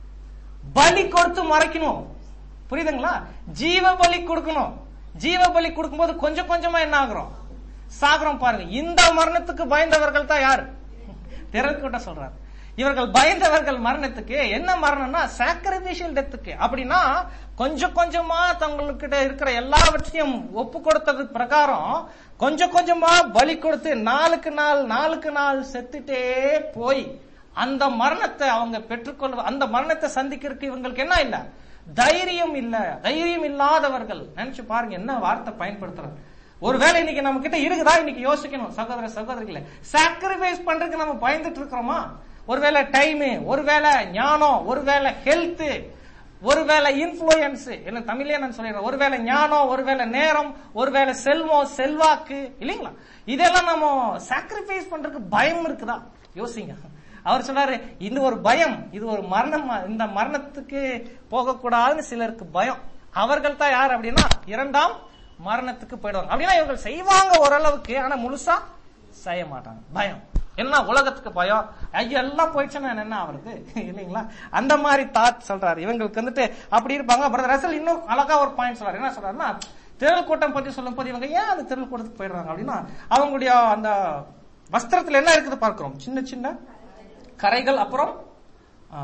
பலி கொடுத்து மறைக்கணும் புரியுதுங்களா ஜீவ பலி கொடுக்கணும் ஜீவ பலி கொடுக்கும்போது கொஞ்சம் கொஞ்சமா என்ன ஆகுறோம் சாகுறோம் பாருங்க இந்த மரணத்துக்கு பயந்தவர்கள் தான் யாரு திரள் கூட்டம் சொல்றாரு இவர்கள் பயந்தவர்கள் மரணத்துக்கு என்ன மரணம்னா சாக்ரிபிஷியல் டெத்துக்கு அப்படின்னா கொஞ்சம் கொஞ்சமா தங்களுக்கிட்ட இருக்கிற எல்லாவற்றையும் ஒப்பு கொடுத்தது பிரகாரம் கொஞ்சம் கொஞ்சமா பலி கொடுத்து நாளுக்கு நாள் நாளுக்கு நாள் செத்துட்டே போய் அந்த மரணத்தை அவங்க பெற்றுக்கொள்ள அந்த மரணத்தை சந்திக்கிறதுக்கு இவங்களுக்கு என்ன இல்ல தைரியம் இல்ல தைரியம் இல்லாதவர்கள் நினைச்சு பாருங்க என்ன வார்த்தை பயன்படுத்துறாங்க ஒருவேளை இன்னைக்கு நம்ம கிட்ட இருக்குதா இன்னைக்கு யோசிக்கணும் சகோதர சகோதரிகளை சாக்ரிஃபைஸ் பண்றதுக்கு நம்ம பயந்துட்டு இருக்கிறோமா ஒருவேளை டைம் ஒருவேளை ஞானம் ஒருவேளை ஹெல்த் ஒருவேளை இன்ஃபுளுயன்ஸ் என்ன தமிழ்லயே நான் சொல்லிடுறேன் ஒருவேளை ஞானம் ஒருவேளை நேரம் ஒருவேளை செல்வம் செல்வாக்கு இல்லைங்களா இதெல்லாம் நம்ம சாக்ரிஃபைஸ் பண்றதுக்கு பயம் இருக்குதா யோசிங்க அவர் சொல்றாரு இது ஒரு பயம் இது ஒரு மரணம் இந்த மரணத்துக்கு போகக்கூடாதுன்னு சிலருக்கு பயம் அவர்கள் தான் யார் அப்படின்னா இரண்டாம் மரணத்துக்கு போயிடுவாங்க அப்படின்னா இவர்கள் செய்வாங்க ஓரளவுக்கு ஆனா முழுசா செய்ய மாட்டாங்க பயம் என்ன உலகத்துக்கு பயம் ஐயோ எல்லாம் போயிடுச்சுன்னா என்ன ஆகுறது இல்லைங்களா அந்த மாதிரி தாட் சொல்றாரு இவங்களுக்கு வந்துட்டு அப்படி இருப்பாங்க பிரதர் ரசல் இன்னும் அழகா ஒரு பாயிண்ட் சொல்றாரு என்ன சொல்றாருன்னா திரள் கூட்டம் பத்தி சொல்லும் போது இவங்க ஏன் அந்த திரள் கூட்டத்துக்கு போயிடுறாங்க அப்படின்னா அவங்களுடைய அந்த வஸ்திரத்துல என்ன இருக்குது பார்க்கிறோம் சின்ன சின்ன கரைகள் அப்புறம் ஆ,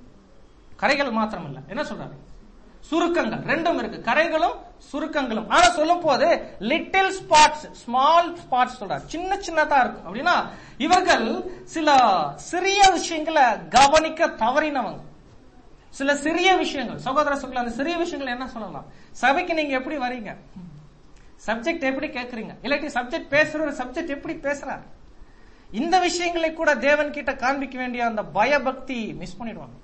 கரைகள் மாத்திரம் இல்ல என்ன சொல்றாரு சுருக்கங்கள் ரெண்டும் இருக்கு கரைகளும் சுருக்கங்களும் ஆனா சொல்லும் போது லிட்டில் ஸ்பாட்ஸ் ஸ்மால் ஸ்பாட்ஸ் சொல்றாரு சின்ன சின்னதா இருக்கும் அப்படின்னா இவர்கள் சில சிறிய விஷயங்களை கவனிக்க தவறினவங்க சில சிறிய விஷயங்கள் சகோதர சொல்ல அந்த சிறிய விஷயங்கள் என்ன சொல்லலாம் சபைக்கு நீங்க எப்படி வரீங்க சப்ஜெக்ட் எப்படி கேக்குறீங்க இல்லாட்டி சப்ஜெக்ட் பேசுற சப்ஜெக்ட் எப்படி பேசுறாரு இந்த விஷயங்களை கூட தேவன் கிட்ட காண்பிக்க வேண்டிய அந்த பயபக்தி மிஸ் பண்ணிடுவாங்க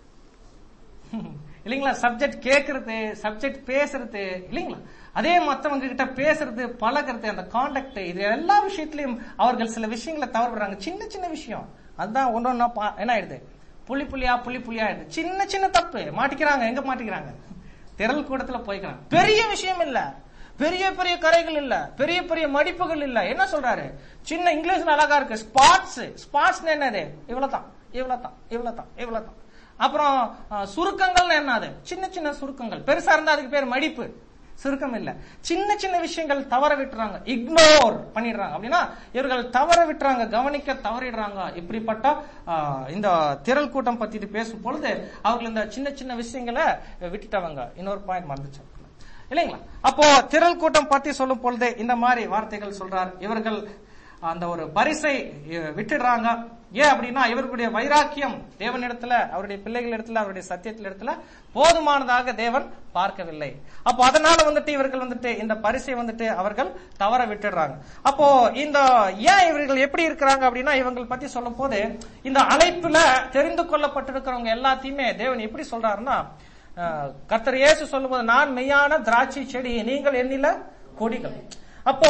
இல்லைங்களா சப்ஜெக்ட் கேட்கறது சப்ஜெக்ட் பேசுறது இல்லைங்களா அதே மத்தவங்க கிட்ட பேசுறது பழகிறது அந்த கான்டாக்ட் இது எல்லா விஷயத்திலையும் அவர்கள் சில விஷயங்களை தவறுறாங்க சின்ன சின்ன விஷயம் அதுதான் ஒன்னு ஒன்னா பா- என்ன ஆயிடுது புள்ளி புள்ளியா புள்ளி புள்ளியா ஆயிடுது சின்ன சின்ன தப்பு மாட்டிக்கிறாங்க எங்க மாட்டிக்கிறாங்க திரள் கூடத்துல போய்க்கிறாங்க பெரிய விஷயம் இல்ல பெரிய பெரிய கரைகள் இல்ல பெரிய பெரிய மடிப்புகள் இல்ல என்ன சொல்றாரு சின்ன இங்கிலீஷ்ல அழகா இருக்கு ஸ்பாட்ஸ் ஸ்பாட்ஸ் என்னது இவ்வளவுதான் இவ்வளவுதான் இவ்வளவுதான் இவ்வளவுதான் அப்புறம் அஹ், சுருக்கங்கள்னு என்னது சின்ன சின்ன சுருக்கங்கள் பெருசா இருந்தா அதுக்கு பேர் மடிப்பு சுருக்கம் இல்ல சின்ன சின்ன விஷயங்கள் தவற விட்டுறாங்க இக்னோர் பண்ணிடுறாங்க அப்படின்னா இவர்கள் தவற விட்டுறாங்க கவனிக்க தவறிடுறாங்க இப்படிப்பட்ட ஆஹ், இந்த திரள் கூட்டம் பத்தி பேசும் பொழுது அவர்கள் இந்த சின்ன சின்ன விஷயங்களை விட்டுட்டவங்க இன்னொரு பாயிண்ட் மறந்துச்சு இல்லைங்களா அப்போ திரள் கூட்டம் பத்தி சொல்லும் பொழுது இந்த மாதிரி வார்த்தைகள் சொல்றார் இவர்கள் அந்த ஒரு பரிசை அஹ், விட்டுடுறாங்க ஏன் அப்படின்னா இவர்களுடைய வைராக்கியம் தேவனிடத்துல அவருடைய பிள்ளைகள் இடத்துல அவருடைய சத்தியத்தில் இடத்துல போதுமானதாக தேவன் பார்க்கவில்லை அப்போ அதனால வந்துட்டு இவர்கள் வந்துட்டு இந்த பரிசை வந்துட்டு அவர்கள் தவற விட்டுடுறாங்க அப்போ இந்த ஏன் இவர்கள் எப்படி இருக்கிறாங்க அப்படின்னா இவங்களை பத்தி சொல்லும் போது இந்த அழைப்புல தெரிந்து கொள்ளப்பட்டிருக்கிறவங்க எல்லாத்தையுமே தேவன் எப்படி சொல்றாருன்னா அஹ், கர்த்தர் இயேசு சொல்லும்போது நான் மெய்யான திராட்சை செடி நீங்கள் எண்ணில கொடிகள் அப்போ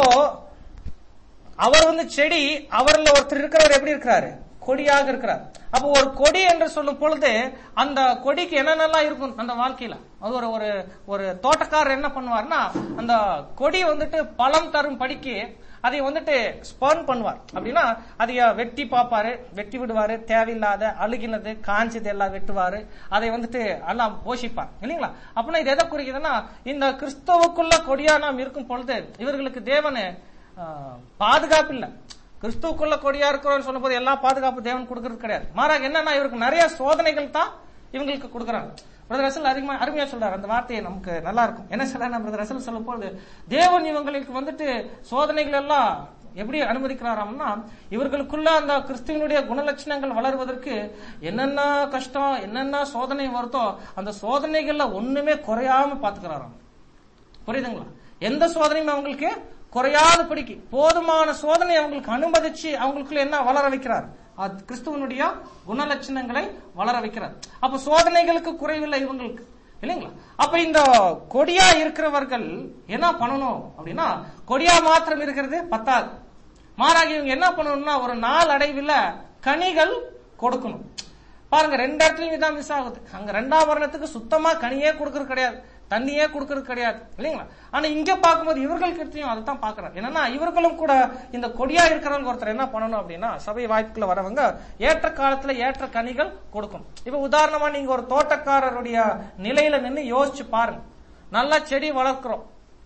அவர் வந்து செடி அவர்ல ஒருத்தர் இருக்கிறவர் எப்படி இருக்கிறாரு கொடியாக இருக்கிறார் அப்போ ஒரு கொடி என்று சொல்லும் பொழுது அந்த கொடிக்கு என்னென்னலாம் இருக்கும் அந்த வாழ்க்கையில அது ஒரு ஒரு ஒரு தோட்டக்காரர் என்ன பண்ணுவார்னா அந்த கொடி வந்துட்டு பழம் தரும் படிக்கு அதை வந்துட்டு ஸ்பர்ன் பண்ணுவார் அப்படின்னா அதைய வெட்டி பார்ப்பாரு வெட்டி விடுவாரு தேவையில்லாத அழுகினது காஞ்சது எல்லாம் வெட்டுவாரு அதை வந்துட்டு எல்லாம் போஷிப்பார் இல்லைங்களா அப்படின்னா இது எதை குறிக்குதுன்னா இந்த கிறிஸ்தவுக்குள்ள கொடியா நாம் இருக்கும் பொழுது இவர்களுக்கு தேவனு ஆஹ், பாதுகாப்பு இல்ல கிறிஸ்துவுக்குள்ள கொடியா இருக்கிறோம்னு சொன்னபோது எல்லா பாதுகாப்பு தேவன் கொடுக்கறது கிடையாது மாறாக என்னன்னா இவருக்கு நிறைய சோதனைகள் தான் இவங்களுக்கு கொடுக்கறாங்க பிரதர் ரசல் அருமையா அருமையா சொல்றாரு அந்த வார்த்தையை நமக்கு நல்லா இருக்கும் என்ன சொல்றாரு பிரதர் ரசல் சொல்லும் பொழுது தேவன் இவங்களுக்கு வந்துட்டு சோதனைகள் எல்லாம் எப்படி அனுமதிக்கிறாராம்னா இவர்களுக்குள்ள அந்த கிறிஸ்துவனுடைய குணலட்சணங்கள் வளர்வதற்கு என்னென்ன கஷ்டம் என்னென்ன சோதனை வருதோ அந்த சோதனைகள்ல ஒண்ணுமே குறையாம பாத்துக்கிறாராம் புரியுதுங்களா எந்த சோதனையும் அவங்களுக்கு குறையாத படிக்கு போதுமான சோதனை அவங்களுக்கு அனுமதிச்சு அவங்களுக்குள்ள என்ன வளர வைக்கிறார் அது கிறிஸ்துவனுடைய குணலட்சணங்களை வளர வைக்கிறார் அப்ப சோதனைகளுக்கு குறைவில்லை இவங்களுக்கு இல்லைங்களா அப்ப இந்த கொடியா இருக்கிறவர்கள் என்ன பண்ணணும் அப்படின்னா கொடியா மாத்திரம் இருக்கிறது பத்தாது மாறாக இவங்க என்ன பண்ணணும்னா ஒரு நாள் அடைவில் கனிகள் கொடுக்கணும் பாருங்க ரெண்டு இடத்துலயும் இதான் மிஸ் ஆகுது அங்க ரெண்டாம் வருடத்துக்கு சுத்தமா கனியே கொடுக்கறது கிடையாது தண்ணியே கொடுக்கறது கிடையாது இல்லைங்களா ஆனா இங்க பார்க்கும்போது இவர்கள் கிட்டயும் அதை தான் பாக்குறாங்க என்னன்னா இவர்களும் கூட இந்த கொடியா இருக்கிறவங்க ஒருத்தர் என்ன பண்ணணும் அப்படின்னா சபை வாய்ப்புக்குள்ள வரவங்க ஏற்ற காலத்துல ஏற்ற கனிகள் கொடுக்கணும் இப்ப உதாரணமா நீங்க ஒரு தோட்டக்காரருடைய நிலையில நின்னு யோசிச்சு பாருங்க நல்லா செடி வளர்க்கிறோம்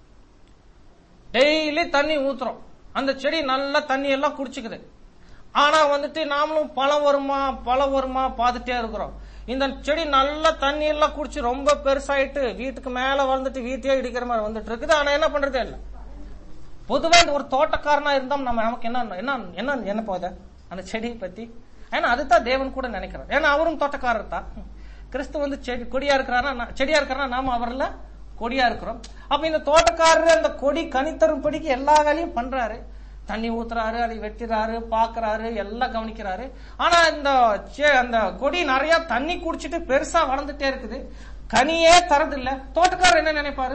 டெய்லி தண்ணி ஊத்துறோம் அந்த செடி நல்லா தண்ணி எல்லாம் குடிச்சுக்குது ஆனா வந்துட்டு நாமளும் பழம் வருமா பழம் வருமா பார்த்துட்டே இருக்கிறோம் இந்த செடி நல்லா தண்ணி எல்லாம் குடிச்சு ரொம்ப பெருசாயிட்டு வீட்டுக்கு மேல வந்துட்டு வீட்டையே இடிக்கிற மாதிரி வந்துட்டு இருக்குது ஆனா என்ன பண்றதே இல்ல பொதுவா இந்த ஒரு தோட்டக்காரனா இருந்தோம் நம்ம நமக்கு என்ன என்ன என்ன என்ன போகுது அந்த செடியை பத்தி ஏன்னா அதுதான் தேவன் கூட நினைக்கிறார் ஏன்னா அவரும் தோட்டக்காரர் தான் கிறிஸ்து வந்து செடி கொடியா இருக்கிறாரா நா- செடியா இருக்கிறா நாம அவர்ல கொடியா இருக்கிறோம் அப்ப இந்த தோட்டக்காரர் அந்த கொடி கனி தரும்படிக்கு எல்லா வேலையும் பண்றாரு தண்ணி ஊத்துறாரு அதை வெட்டுறாரு பாக்குறாரு எல்லாம் கவனிக்கிறாரு ஆனா இந்த செ- அந்த கொடி நிறைய தண்ணி குடிச்சிட்டு பெருசா வளர்ந்துட்டே இருக்குது கனியே தரதில்ல தோட்டக்காரர் என்ன நினைப்பாரு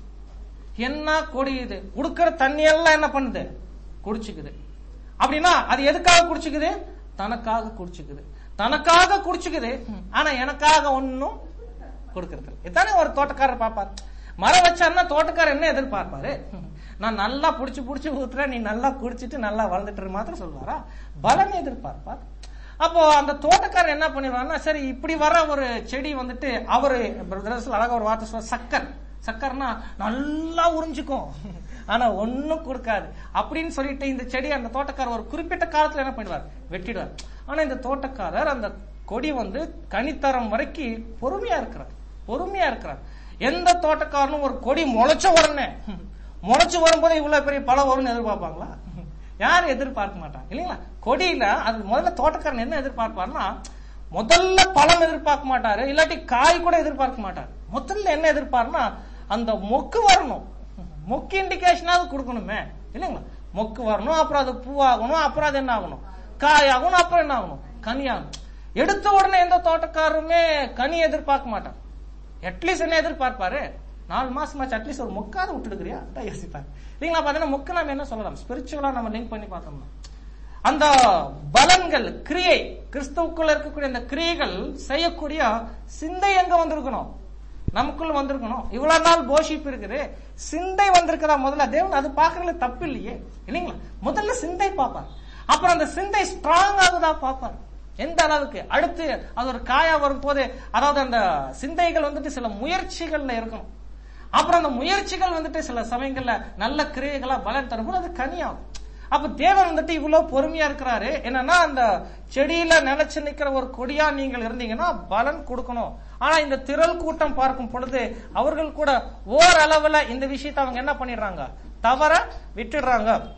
என்ன கொடி இது குடுக்கிற தண்ணி எல்லாம் என்ன பண்ணுது குடிச்சுக்குது அப்படின்னா அது எதுக்காக குடிச்சுக்குது தனக்காக குடிச்சுக்குது தனக்காக குடிச்சுக்குது ஆனா எனக்காக ஒன்னும் கொடுக்கறது இல்ல. இதானே ஒரு தோட்டக்காரர் பார்ப்பார் மரம் வச்சாருன்னா தோட்டக்காரர் என்ன எதிர்பார்ப்பாரு நான் நல்லா புடிச்சு புடிச்சு ஊத்துறேன் நீ நல்லா குடிச்சிட்டு நல்லா வளர்ந்துட்டு மாத்திரம் சொல்லுவாரா பலன் எதிர்பார்ப்பார் அப்போ அந்த தோட்டக்காரர் என்ன பண்ணிடுவாருன்னா சரி இப்படி வர ஒரு செடி வந்துட்டு அவரு பிரதர்ஸ்ல அழகா ஒரு வார்த்தை சொல்ற சக்கர் சக்கர்னா நல்லா உறிஞ்சுக்கும் ஆனா ஒண்ணும் கொடுக்காது அப்படின்னு சொல்லிட்டு இந்த செடி அந்த தோட்டக்காரர் ஒரு குறிப்பிட்ட காலத்துல என்ன பண்ணுவார் வெட்டிடுவார் ஆனா இந்த தோட்டக்காரர் அந்த கொடி வந்து கனித்தரம் வரைக்கும் பொறுமையா இருக்கிறார் பொறுமையா இருக்கிறார் எந்த தோட்டக்காரனும் ஒரு கொடி முளைச்ச உடனே முளைச்சு வரும்போது இவ்வளவு பெரிய பழம் வரும்னு எதிர்பார்ப்பாங்களா யாரும் எதிர்பார்க்க மாட்டாங்க இல்லைங்களா கொடியில அது முதல்ல தோட்டக்காரன் என்ன எதிர்பார்ப்பாருன்னா முதல்ல பழம் எதிர்பார்க்க மாட்டாரு இல்லாட்டி காய் கூட எதிர்பார்க்க மாட்டாரு முதல்ல என்ன எதிர்பார்னா அந்த மொக்கு வரணும் மொக்கு இண்டிகேஷனாவது கொடுக்கணுமே இல்லைங்களா மொக்கு வரணும் அப்புறம் அது பூவாகணும் அப்புறம் அது என்ன ஆகணும் காய் ஆகணும் அப்புறம் என்ன ஆகணும் கனி ஆகணும் எடுத்த உடனே எந்த தோட்டக்காரருமே கனி எதிர்பார்க்க மாட்டான் அட்லீஸ்ட் என்ன எதிர்பார்ப்பாரு நாலு மாசமாச்சு அட்லீஸ்ட் ஒரு மொக்காத விட்டுடுக்கிறியா அதான் யோசிப்பாரு இல்லைங்களா பாத்தீங்கன்னா மொக்க நம்ம என்ன சொல்லலாம் ஸ்பிரிச்சுவலா நம்ம லிங்க் பண்ணி பார்த்தோம்னா அந்த பலன்கள் கிரியை கிறிஸ்துவுக்குள்ள இருக்கக்கூடிய அந்த கிரியைகள் செய்யக்கூடிய சிந்தை எங்க வந்திருக்கணும் நமக்குள்ள வந்திருக்கணும் இவ்வளவு நாள் போஷிப்பு இருக்குது சிந்தை வந்திருக்கிறதா முதல்ல தேவன் அது பாக்குறதுல தப்பு இல்லையே இல்லைங்களா முதல்ல சிந்தை பார்ப்பார் அப்புறம் அந்த சிந்தை ஸ்ட்ராங் ஆகுதா பார்ப்பார் எந்த அளவுக்கு அடுத்து அது ஒரு காயா வரும் போது அதாவது அந்த சிந்தைகள் வந்துட்டு சில முயற்சிகள்ல இருக்கணும் அப்புறம் அந்த முயற்சிகள் வந்துட்டு சில சமயங்கள்ல நல்ல கிரியைகளா பலன் தரும்போது அது கனியாகும் அப்ப தேவன் வந்துட்டு இவ்வளவு பொறுமையா இருக்கிறாரு என்னன்னா அந்த செடியில நிலைச்சு நிக்கிற ஒரு கொடியா நீங்கள் இருந்தீங்கன்னா பலன் கொடுக்கணும் ஆனா இந்த திரள் கூட்டம் பார்க்கும் பொழுது அவர்கள் கூட ஓரளவுல இந்த விஷயத்தை அவங்க என்ன பண்ணிடுறாங்க தவற விட்டுடுறாங்க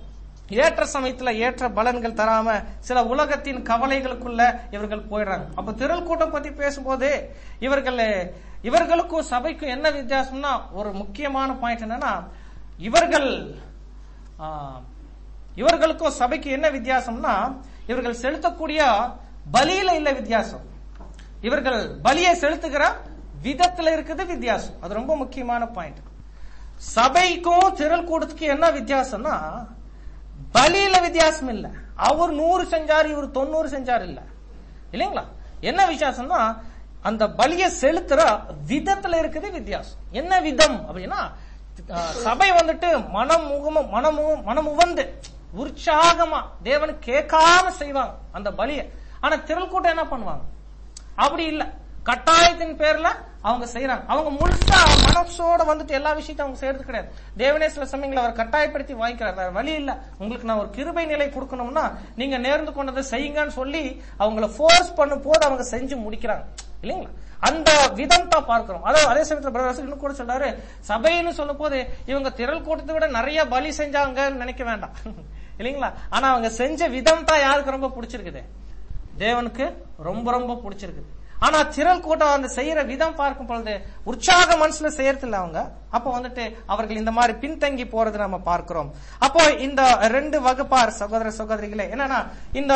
ஏற்ற சமயத்துல ஏற்ற பலன்கள் தராம சில உலகத்தின் கவலைகளுக்குள்ள இவர்கள் போயிடுறாங்க அப்ப திரள் கூட்டம் பத்தி பேசும்போது இவர்கள் இவர்களுக்கும் சபைக்கும் என்ன வித்தியாசம்னா ஒரு முக்கியமான பாயிண்ட் என்னன்னா இவர்கள் ஆ, இவர்களுக்கும் சபைக்கு என்ன வித்தியாசம்னா இவர்கள் செலுத்தக்கூடிய பலியில இல்ல வித்தியாசம் இவர்கள் பலியை செலுத்துகிற விதத்துல இருக்குது வித்தியாசம் அது ரொம்ப முக்கியமான பாயிண்ட் சபைக்கும் திரள் கூட்டத்துக்கு என்ன வித்தியாசம்னா பலியில வித்தியாசம் இல்ல அவர் நூறு செஞ்சாரு இவர் தொண்ணூறு செஞ்சாரு இல்ல இல்லைங்களா என்ன வித்தியாசம்னா அந்த பலியை செலுத்துற விதத்துல இருக்குது வித்தியாசம் என்ன விதம் அப்படின்னா அஹ், சபை வந்துட்டு மனம் முகம மனமு மனமுவந்து உற்சாகமா தேவனுக்கு கேட்காம செய்வாங்க அந்த பலியை ஆனா திரள் கூட்டம் என்ன பண்ணுவாங்க அப்படி இல்ல கட்டாயத்தின் பேர்ல அவங்க செய்யறாங்க அவங்க முழுசா மனசோட வந்துட்டு எல்லா விஷயத்தையும் அவங்க செய்யறது கிடையாது தேவனே சில சமயங்களை அவர் கட்டாயப்படுத்தி வாங்கிக்கிறார் வேற வழி இல்ல உங்களுக்கு நான் ஒரு கிருபை நிலை கொடுக்கணும்னா நீங்க நேர்ந்து கொண்டதை செய்யுங்கன்னு சொல்லி அவங்கள ஃபோர்ஸ் பண்ணும் போது அவங்க செஞ்சு முடிக்கிறாங்க இல்லைங்களா அந்த விதம் தான் பார்க்கிறோம் அதாவது அதே சமயத்துல பிரதர் இன்னும் கூட சொல்றாரு சபைன்னு சொல்லும் போது இவங்க திரள் கூட்டத்தை விட நிறைய பலி செஞ்சாங்கன்னு நினைக்க வேண்டாம் இல்லைங்களா ஆனா அவங்க செஞ்ச விதம் தான் யாருக்கு ரொம்ப பிடிச்சிருக்குது தேவனுக்கு ரொம்ப ரொம்ப பிடிச்சிருக்குது ஆனா திரள் கூட்டம் அந்த செய்யற விதம் பார்க்கும் பொழுது உற்சாக மனசுல செய்யறது இல்ல அவங்க அப்போ வந்துட்டு அவர்கள் இந்த மாதிரி பின்தங்கி போறது நம்ம பார்க்கிறோம் அப்போ இந்த ரெண்டு வகுப்பார் சகோதர சகோதரிகளே என்னன்னா இந்த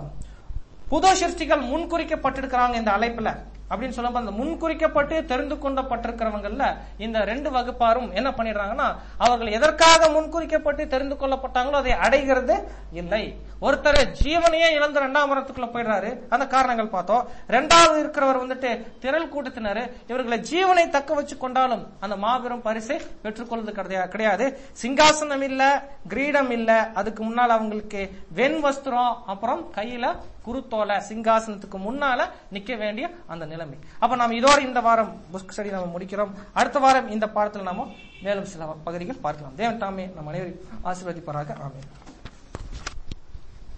புது சிருஷ்டிகள் முன்குறிக்கப்பட்டிருக்கிறாங்க இந்த அழைப்புல அப்படின்னு சொல்லும்போது அந்த முன்குறிக்கப்பட்டு தெரிந்து கொள்ளப்பட்டிருக்கிறவங்கல்ல இந்த ரெண்டு வகுப்பாரும் என்ன பண்ணிடுறாங்கன்னா அவர்கள் எதற்காக முன்குறிக்கப்பட்டு தெரிந்து கொள்ளப்பட்டாங்களோ அதை அடைகிறது இல்லை ஒருத்தர் ஜீவனையே இழந்து இரண்டாம் மரத்துக்குள்ள போயிடுறாரு அந்த காரணங்கள் பார்த்தோம் ரெண்டாவது இருக்கிறவர் வந்துட்டு திரள் கூட்டத்தினர் இவர்களை ஜீவனை தக்க வச்சு கொண்டாலும் அந்த மாபெரும் பரிசை பெற்றுக்கொள்வது கிடையா- கிடையாது சிங்காசனம் இல்ல கிரீடம் இல்ல அதுக்கு முன்னால் அவங்களுக்கு வெண் வஸ்திரம் அப்புறம் கையில குருத்தோலை சிங்காசனத்துக்கு முன்னால நிக்க வேண்டிய அந்த நிலைமை அப்ப நாம் இதோட இந்த வாரம் புக் ஸ்டடி நம்ம முடிக்கிறோம் அடுத்த வாரம் இந்த பாடத்துல நாம மேலும் சில பகுதிகள் பார்க்கலாம் தேவன் தாமே நம் அனைவரையும் ஆசீர்வதிப்பாராக ஆமென்